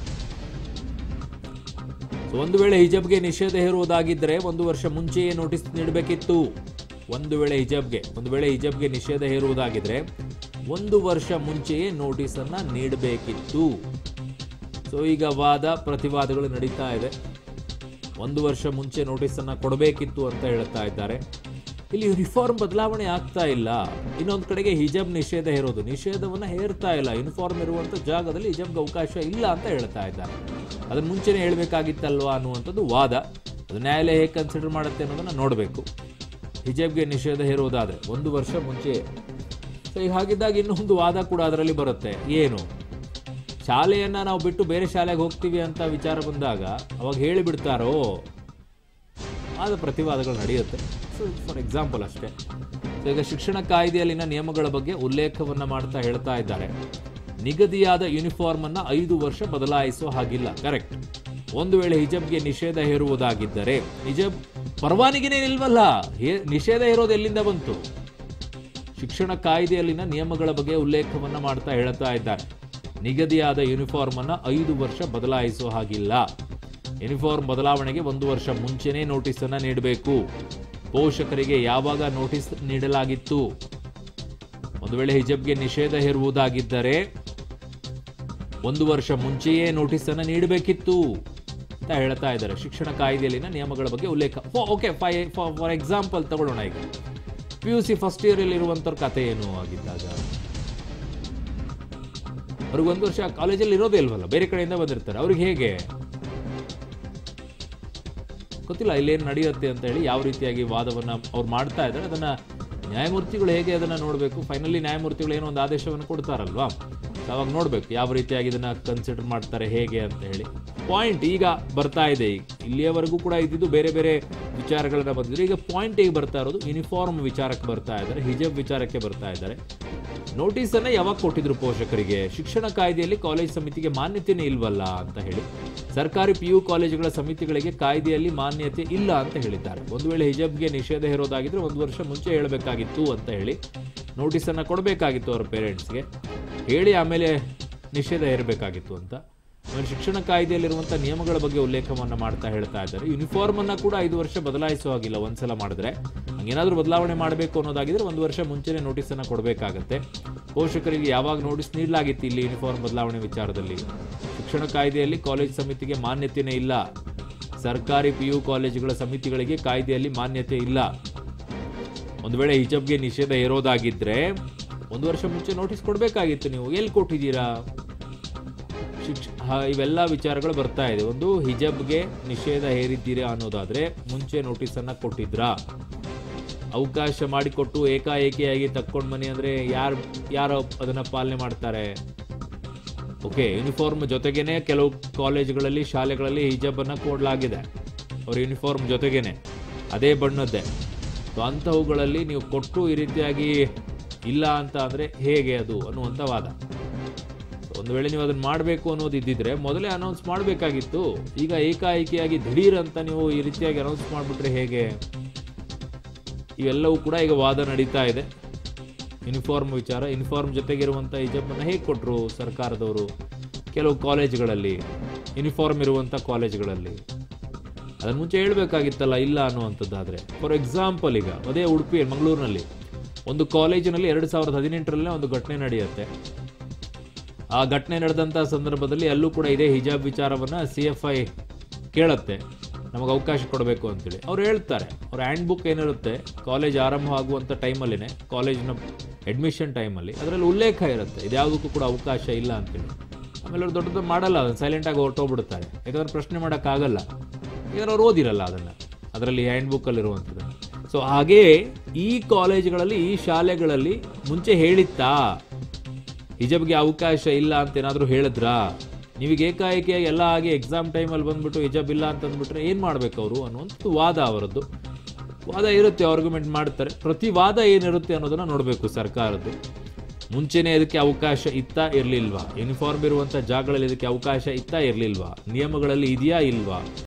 A: ಸೊ ಒಂದು ವೇಳೆ ಹಿಜಾಬ್ಗೆ ನಿಷೇಧ ಹೇರುವುದಾಗಿದ್ದರೆ ಒಂದು ವರ್ಷ ಮುಂಚೆಯೇ ನೋಟಿಸ್ ನೀಡಬೇಕಿತ್ತು ಒಂದು ವೇಳೆ ಹಿಜಾಬ್ಗೆ ಒಂದು ವೇಳೆ ಹಿಜಾಬ್ಗೆ ನಿಷೇಧ ಹೇರುವುದಾಗಿದ್ರೆ ಒಂದು ವರ್ಷ ಮುಂಚೆಯೇ ನೋಟಿಸನ್ನು ನೀಡಬೇಕಿತ್ತು ಸೊ ಈಗ ವಾದ ಪ್ರತಿವಾದಗಳು ನಡೀತಾ ಇದೆ ಒಂದು ವರ್ಷ ಮುಂಚೆ ನೋಟಿಸನ್ನು ಕೊಡಬೇಕಿತ್ತು ಅಂತ ಹೇಳ್ತಾ ಇದ್ದಾರೆ ಇಲ್ಲಿ ಯೂನಿಫಾರ್ಮ್ ಬದಲಾವಣೆ ಆಗ್ತಾ ಇಲ್ಲ ಇನ್ನೊಂದು ಕಡೆಗೆ ಹಿಜಾಬ್ ನಿಷೇಧ ಹೇರೋದು ನಿಷೇಧವನ್ನು ಹೇರ್ತಾ ಇಲ್ಲ ಯೂನಿಫಾರ್ಮ್ ಇರುವಂಥ ಜಾಗದಲ್ಲಿ ಹಿಜಾಬ್ಗೆ ಅವಕಾಶ ಇಲ್ಲ ಅಂತ ಹೇಳ್ತಾ ಇದ್ದಾರೆ ಅದನ್ನು ಮುಂಚೆನೇ ಹೇಳಬೇಕಾಗಿತ್ತಲ್ವಾ ಅನ್ನುವಂಥದ್ದು ವಾದ ಅದು ನ್ಯಾಯಾಲಯ ಹೇಗೆ ಕನ್ಸಿಡರ್ ಮಾಡುತ್ತೆ ಅನ್ನೋದನ್ನು ನೋಡಬೇಕು ಹಿಜಾಬ್ಗೆ ನಿಷೇಧ ಹೇರುವುದಾದರೆ ಒಂದು ವರ್ಷ ಮುಂಚೆ ಸೊ ಈಗ ಹಾಗಿದ್ದಾಗ ಇನ್ನೊಂದು ವಾದ ಕೂಡ ಅದರಲ್ಲಿ ಬರುತ್ತೆ ಏನು ಶಾಲೆಯನ್ನು ನಾವು ಬಿಟ್ಟು ಬೇರೆ ಶಾಲೆಗೆ ಹೋಗ್ತೀವಿ ಅಂತ ವಿಚಾರ ಬಂದಾಗ ಅವಾಗ ಹೇಳಿಬಿಡ್ತಾರೋ ಆದ ಪ್ರತಿವಾದಗಳು ನಡೆಯುತ್ತೆ ಸೊ ಫಾರ್ ಎಕ್ಸಾಂಪಲ್ ಅಷ್ಟೇ ಸೊ ಈಗ ಶಿಕ್ಷಣ ಕಾಯ್ದೆಯಲ್ಲಿನ ನಿಯಮಗಳ ಬಗ್ಗೆ ಉಲ್ಲೇಖವನ್ನು ಮಾಡ್ತಾ ಹೇಳ್ತಾ ಇದ್ದಾರೆ ನಿಗದಿಯಾದ ಯೂನಿಫಾರ್ಮ್ ಅನ್ನ ಐದು ವರ್ಷ ಬದಲಾಯಿಸುವ ಹಾಗಿಲ್ಲ ಕರೆಕ್ಟ್ ಒಂದು ವೇಳೆ ಹಿಜಬ್ಗೆ ನಿಷೇಧ ಹೇರುವುದಾಗಿದ್ದರೆ ಹಿಜಬ್ ಪರವಾನಗಿನೇ ಇಲ್ವಲ್ಲ ಹೇ- ನಿಷೇಧ ಹೇರೋದು ಎಲ್ಲಿಂದ ಬಂತು ಶಿಕ್ಷಣ ಕಾಯ್ದೆಯಲ್ಲಿನ ನಿಯಮಗಳ ಬಗ್ಗೆ ಉಲ್ಲೇಖವನ್ನ ಮಾಡ್ತಾ ಹೇಳ್ತಾ ಇದ್ದಾರೆ ನಿಗದಿಯಾದ ಯೂನಿಫಾರ್ಮ್ ಅನ್ನ ಐದು ವರ್ಷ ಬದಲಾಯಿಸುವ ಹಾಗಿಲ್ಲ ಯೂನಿಫಾರ್ಮ್ ಬದಲಾವಣೆಗೆ ಒಂದು ವರ್ಷ ಮುಂಚೆನೇ ನೋಟಿಸ್ ಅನ್ನ ನೀಡಬೇಕು ಪೋಷಕರಿಗೆ ಯಾವಾಗ ನೋಟಿಸ್ ನೀಡಲಾಗಿತ್ತು ಒಂದು ವೇಳೆ ಹಿಜಬ್ಗೆ ನಿಷೇಧ ಹೇರುವುದಾಗಿದ್ದರೆ ಒಂದು ವರ್ಷ ಮುಂಚೆಯೇ ನೋಟಿಸ್ ಅನ್ನ ನೀಡಬೇಕಿತ್ತು ಅಂತ ಹೇಳ್ತಾ ಇದ್ದಾರೆ ಶಿಕ್ಷಣ ಕಾಯ್ದೆಯಲ್ಲಿನ ನಿಯಮಗಳ ಬಗ್ಗೆ ಉಲ್ಲೇಖ ಓಕೆ ಫೈ ಫಾರ್ ಎಕ್ಸಾಂಪಲ್ ತಗೊಳ್ಳೋಣ ಈಗ P U C first year ಅಲ್ಲಿ ಇರುವಂತವ್ರ ಕತೆ ಏನು ಆಗಿದ್ದಾಗ ಅವ್ರಿಗೆ ಒಂದು ವರ್ಷ ಕಾಲೇಜಲ್ಲಿ ಇರೋದೇ ಇಲ್ವಲ್ಲ ಬೇರೆ ಕಡೆಯಿಂದ ಬಂದಿರ್ತಾರೆ ಅವ್ರಿಗೆ ಹೇಗೆ ಗೊತ್ತಿಲ್ಲ ಇಲ್ಲೇನು ನಡೆಯುತ್ತೆ ಅಂತ ಹೇಳಿ ಯಾವ ರೀತಿಯಾಗಿ ವಾದವನ್ನ ಅವ್ರು ಮಾಡ್ತಾ ಇದ್ದಾರೆ ಅದನ್ನ ನ್ಯಾಯಮೂರ್ತಿಗಳು ಹೇಗೆ ಅದನ್ನ ನೋಡಬೇಕು ಫೈನಲಿ ನ್ಯಾಯಮೂರ್ತಿಗಳು ಏನೋ ಒಂದು ಆದೇಶವನ್ನು ಕೊಡ್ತಾರಲ್ವಾ ಅವಾಗ ನೋಡ್ಬೇಕು ಯಾವ ರೀತಿಯಾಗಿ ಇದನ್ನ ಕನ್ಸಿಡರ್ ಮಾಡ್ತಾರೆ ಹೇಗೆ ಅಂತ ಹೇಳಿ ಪಾಯಿಂಟ್ ಈಗ ಬರ್ತಾ ಇದೆ ಈಗ ಇಲ್ಲಿಯವರೆಗೂ ಕೂಡ ಇದ್ದಿದ್ದು ಬೇರೆ ಬೇರೆ ವಿಚಾರಗಳನ್ನ ಬಂದಿದ್ರು ಈಗ ಪಾಯಿಂಟ್ ಈಗ ಬರ್ತಾ ಇರೋದು ಯೂನಿಫಾರ್ಮ್ ವಿಚಾರಕ್ಕೆ ಬರ್ತಾ ಇದ್ದಾರೆ ಹಿಜಬ್ ವಿಚಾರಕ್ಕೆ ಬರ್ತಾ ಇದ್ದಾರೆ ನೋಟಿಸನ್ನು ಯಾವಾಗ ಕೊಟ್ಟಿದ್ರು ಪೋಷಕರಿಗೆ ಶಿಕ್ಷಣ ಕಾಯ್ದೆಯಲ್ಲಿ ಕಾಲೇಜ್ ಸಮಿತಿಗೆ ಮಾನ್ಯತೆನೇ ಇಲ್ವಲ್ಲ ಅಂತ ಹೇಳಿ ಸರ್ಕಾರಿ ಪಿ ಯು ಕಾಲೇಜುಗಳ ಸಮಿತಿಗಳಿಗೆ ಕಾಯ್ದೆಯಲ್ಲಿ ಮಾನ್ಯತೆ ಇಲ್ಲ ಅಂತ ಹೇಳಿದ್ದಾರೆ ಒಂದು ವೇಳೆ ಹಿಜಬ್ಗೆ ನಿಷೇಧ ಹೇರೋದಾಗಿದ್ರೆ ಒಂದು ವರ್ಷ ಮುಂಚೆ ಹೇಳಬೇಕಾಗಿತ್ತು ಅಂತ ಹೇಳಿ ನೋಟಿಸನ್ನು ಕೊಡಬೇಕಾಗಿತ್ತು ಅವರ ಪೇರೆಂಟ್ಸ್ಗೆ ಹೇಳಿ ಆಮೇಲೆ ನಿಷೇಧ ಹೇರಬೇಕಾಗಿತ್ತು ಅಂತ ಆಮೇಲೆ ಶಿಕ್ಷಣ ಕಾಯ್ದೆಯಲ್ಲಿರುವಂಥ ನಿಯಮಗಳ ಬಗ್ಗೆ ಉಲ್ಲೇಖವನ್ನು ಮಾಡ್ತಾ ಹೇಳ್ತಾ ಇದ್ದಾರೆ ಯೂನಿಫಾರ್ಮ್ ಅನ್ನ ಕೂಡ ಐದು ವರ್ಷ ಬದಲಾಯಿಸೋ ಹಾಗಿಲ್ಲ ಒಂದ್ಸಲ ಮಾಡಿದ್ರೆ ಹಂಗೇನಾದ್ರೂ ಬದಲಾವಣೆ ಮಾಡಬೇಕು ಅನ್ನೋದಾಗಿದ್ರೆ ಒಂದು ವರ್ಷ ಮುಂಚೆನೆ ನೋಟಿಸ್ ಅನ್ನ ಕೊಡಬೇಕಾಗತ್ತೆ ಪೋಷಕರಿಗೆ ಯಾವಾಗ ನೋಟಿಸ್ ನೀಡಲಾಗಿತ್ತು ಇಲ್ಲಿ ಯೂನಿಫಾರ್ಮ್ ಬದಲಾವಣೆ ವಿಚಾರದಲ್ಲಿ ಶಿಕ್ಷಣ ಕಾಯ್ದೆಯಲ್ಲಿ ಕಾಲೇಜ್ ಸಮಿತಿಗೆ ಮಾನ್ಯತೆನೇ ಇಲ್ಲ ಸರ್ಕಾರಿ ಪಿ ಯು ಕಾಲೇಜುಗಳ ಸಮಿತಿಗಳಿಗೆ ಕಾಯ್ದೆಯಲ್ಲಿ ಮಾನ್ಯತೆ ಇಲ್ಲ ಒಂದು ವೇಳೆ ಹಿಜಬ್ಗೆ ನಿಷೇಧ ಇರೋದಾಗಿದ್ರೆ ಒಂದು ವರ್ಷ ಮುಂಚೆ ನೋಟಿಸ್ ಕೊಡಬೇಕಾಗಿತ್ತು ನೀವು ಎಲ್ಲಿ ಕೊಟ್ಟಿದ್ದೀರಾ ಶಿಕ್ಷ ಹ- ಇವೆಲ್ಲ ವಿಚಾರಗಳು ಬರ್ತಾ ಇದೆ ಒಂದು ಹಿಜಬ್ಗೆ ನಿಷೇಧ ಹೇರಿದ್ದೀರಾ ಅನ್ನೋದಾದ್ರೆ ಮುಂಚೆ ನೋಟಿಸನ್ನು ಕೊಟ್ಟಿದ್ರಾ ಅವಕಾಶ ಮಾಡಿಕೊಟ್ಟು ಏಕಾಏಕಿಯಾಗಿ ತಕ್ಕೊಂಡು ಬನ್ನಿ ಅಂದರೆ ಯಾರು ಯಾರು ಅದನ್ನು ಪಾಲನೆ ಮಾಡ್ತಾರೆ ಓಕೆ ಯೂನಿಫಾರ್ಮ್ ಜೊತೆಗೇನೆ ಕೆಲವು ಕಾಲೇಜುಗಳಲ್ಲಿ ಶಾಲೆಗಳಲ್ಲಿ ಹಿಜಾಬನ್ನು ಕೊಡಲಾಗಿದೆ ಅವ್ರ ಯೂನಿಫಾರ್ಮ್ ಜೊತೆಗೇನೆ ಅದೇ ಬಣ್ಣದ್ದೇ ಸೊ ಅಂಥವುಗಳಲ್ಲಿ ನೀವು ಕೊಟ್ಟು ಈ ರೀತಿಯಾಗಿ ಇಲ್ಲ ಅಂತ ಅಂದರೆ ಹೇಗೆ ಅದು ಅನ್ನುವಂಥ ವಾದ ಒಂದು ವೇಳೆ ನೀವು ಅದನ್ನು ಮಾಡಬೇಕು ಅನ್ನೋದು ಇದ್ದಿದ್ರೆ ಮೊದಲೇ ಅನೌನ್ಸ್ ಮಾಡಬೇಕಾಗಿತ್ತು ಈಗ ಏಕಾಏಕಿಯಾಗಿ ದಿಢೀರ್ ಅಂತ ನೀವು ಈ ರೀತಿಯಾಗಿ ಅನೌನ್ಸ್ ಮಾಡಿಬಿಟ್ರೆ ಹೇಗೆ ಇವೆಲ್ಲವೂ ಕೂಡ ಈಗ ವಾದ ನಡೀತಾ ಇದೆ ಯೂನಿಫಾರ್ಮ್ ವಿಚಾರ ಯೂನಿಫಾರ್ಮ್ ಜೊತೆಗಿರುವಂಥ ಹಿಜಬನ್ನು ಹೇಗೆ ಕೊಟ್ಟರು ಸರ್ಕಾರದವರು ಕೆಲವು ಕಾಲೇಜುಗಳಲ್ಲಿ ಯೂನಿಫಾರ್ಮ್ ಇರುವಂಥ ಕಾಲೇಜುಗಳಲ್ಲಿ ಅದನ್ನು ಮುಂಚೆ ಹೇಳಬೇಕಾಗಿತ್ತಲ್ಲ ಇಲ್ಲ ಅನ್ನುವಂಥದ್ದಾದರೆ ಫಾರ್ ಎಕ್ಸಾಂಪಲ್ ಈಗ ಅದೇ ಉಡುಪಿ ಮಂಗಳೂರಿನಲ್ಲಿ ಒಂದು ಕಾಲೇಜಿನಲ್ಲಿ ಎರಡು ಸಾವಿರದ ಹದಿನೆಂಟರಲ್ಲೇ ಒಂದು ಘಟನೆ ನಡೆಯುತ್ತೆ ಆ ಘಟನೆ ನಡೆದಂಥ ಸಂದರ್ಭದಲ್ಲಿ ಅಲ್ಲೂ ಕೂಡ ಇದೇ ಹಿಜಾಬ್ ವಿಚಾರವನ್ನು ಸಿ ಎಫ್ ಐ ಕೇಳುತ್ತೆ ನಮಗೆ ಅವಕಾಶ ಕೊಡಬೇಕು ಅಂತೇಳಿ ಅವ್ರು ಹೇಳ್ತಾರೆ ಅವ್ರ ಹ್ಯಾಂಡ್ ಬುಕ್ ಏನಿರುತ್ತೆ ಕಾಲೇಜ್ ಆರಂಭ ಆಗುವಂಥ ಟೈಮಲ್ಲಿನೇ ಕಾಲೇಜಿನ ಅಡ್ಮಿಷನ್ ಟೈಮಲ್ಲಿ ಅದರಲ್ಲಿ ಉಲ್ಲೇಖ ಇರುತ್ತೆ ಇದ್ಯಾವುದಕ್ಕೂ ಕೂಡ ಅವಕಾಶ ಇಲ್ಲ ಅಂತೇಳಿ ಆಮೇಲೆ ಅವ್ರು ದೊಡ್ಡದು ಮಾಡಲ್ಲ ಅದನ್ನು ಸೈಲೆಂಟಾಗಿ ಹೊರಟೋಗ್ಬಿಡ್ತಾರೆ ಯಾಕಂದ್ರೆ ಪ್ರಶ್ನೆ ಮಾಡೋಕ್ಕಾಗಲ್ಲ ಯಾಕಂದ್ರೆ ಅವ್ರು ಓದಿರಲ್ಲ ಅದನ್ನು ಅದರಲ್ಲಿ ಹ್ಯಾಂಡ್ ಬುಕ್ಕಲ್ಲಿರುವಂಥದ್ದು ಸೊ ಹಾಗೆಯೇ ಈ ಕಾಲೇಜುಗಳಲ್ಲಿ ಈ ಶಾಲೆಗಳಲ್ಲಿ ಮುಂಚೆ ಹೇಳಿತ್ತಾ ಹಿಜಬ್ಗೆ ಅವಕಾಶ ಇಲ್ಲ ಅಂತ ಏನಾದರೂ ಹೇಳಿದ್ರಾ ನೀವೀಗ ಏಕಾಏಕಿಯಾಗಿ ಎಲ್ಲ ಆಗಿ ಎಕ್ಸಾಮ್ ಟೈಮಲ್ಲಿ ಬಂದ್ಬಿಟ್ಟು ಹಿಜಬ್ ಇಲ್ಲ ಅಂತ ಅಂದ್ಬಿಟ್ರೆ ಏನು ಮಾಡಬೇಕು ಅವರು ಅನ್ನುವಂಥದ್ದು ವಾದ ಅವರದ್ದು ವಾದ ಇರುತ್ತೆ ಆರ್ಗ್ಯುಮೆಂಟ್ ಮಾಡ್ತಾರೆ ಪ್ರತಿ ವಾದ ಏನಿರುತ್ತೆ ಅನ್ನೋದನ್ನ ನೋಡಬೇಕು ಸರ್ಕಾರದ್ದು ಮುಂಚೆನೇ ಇದಕ್ಕೆ ಅವಕಾಶ ಇತ್ತಾ ಇರಲಿಲ್ವಾ ಯೂನಿಫಾರ್ಮ್ ಇರುವಂಥ ಜಾಗಗಳಲ್ಲಿ ಇದಕ್ಕೆ ಅವಕಾಶ ಇತ್ತಾ ಇರಲಿಲ್ವಾ ನಿಯಮಗಳಲ್ಲಿ ಇದೆಯಾ ಇಲ್ವಾ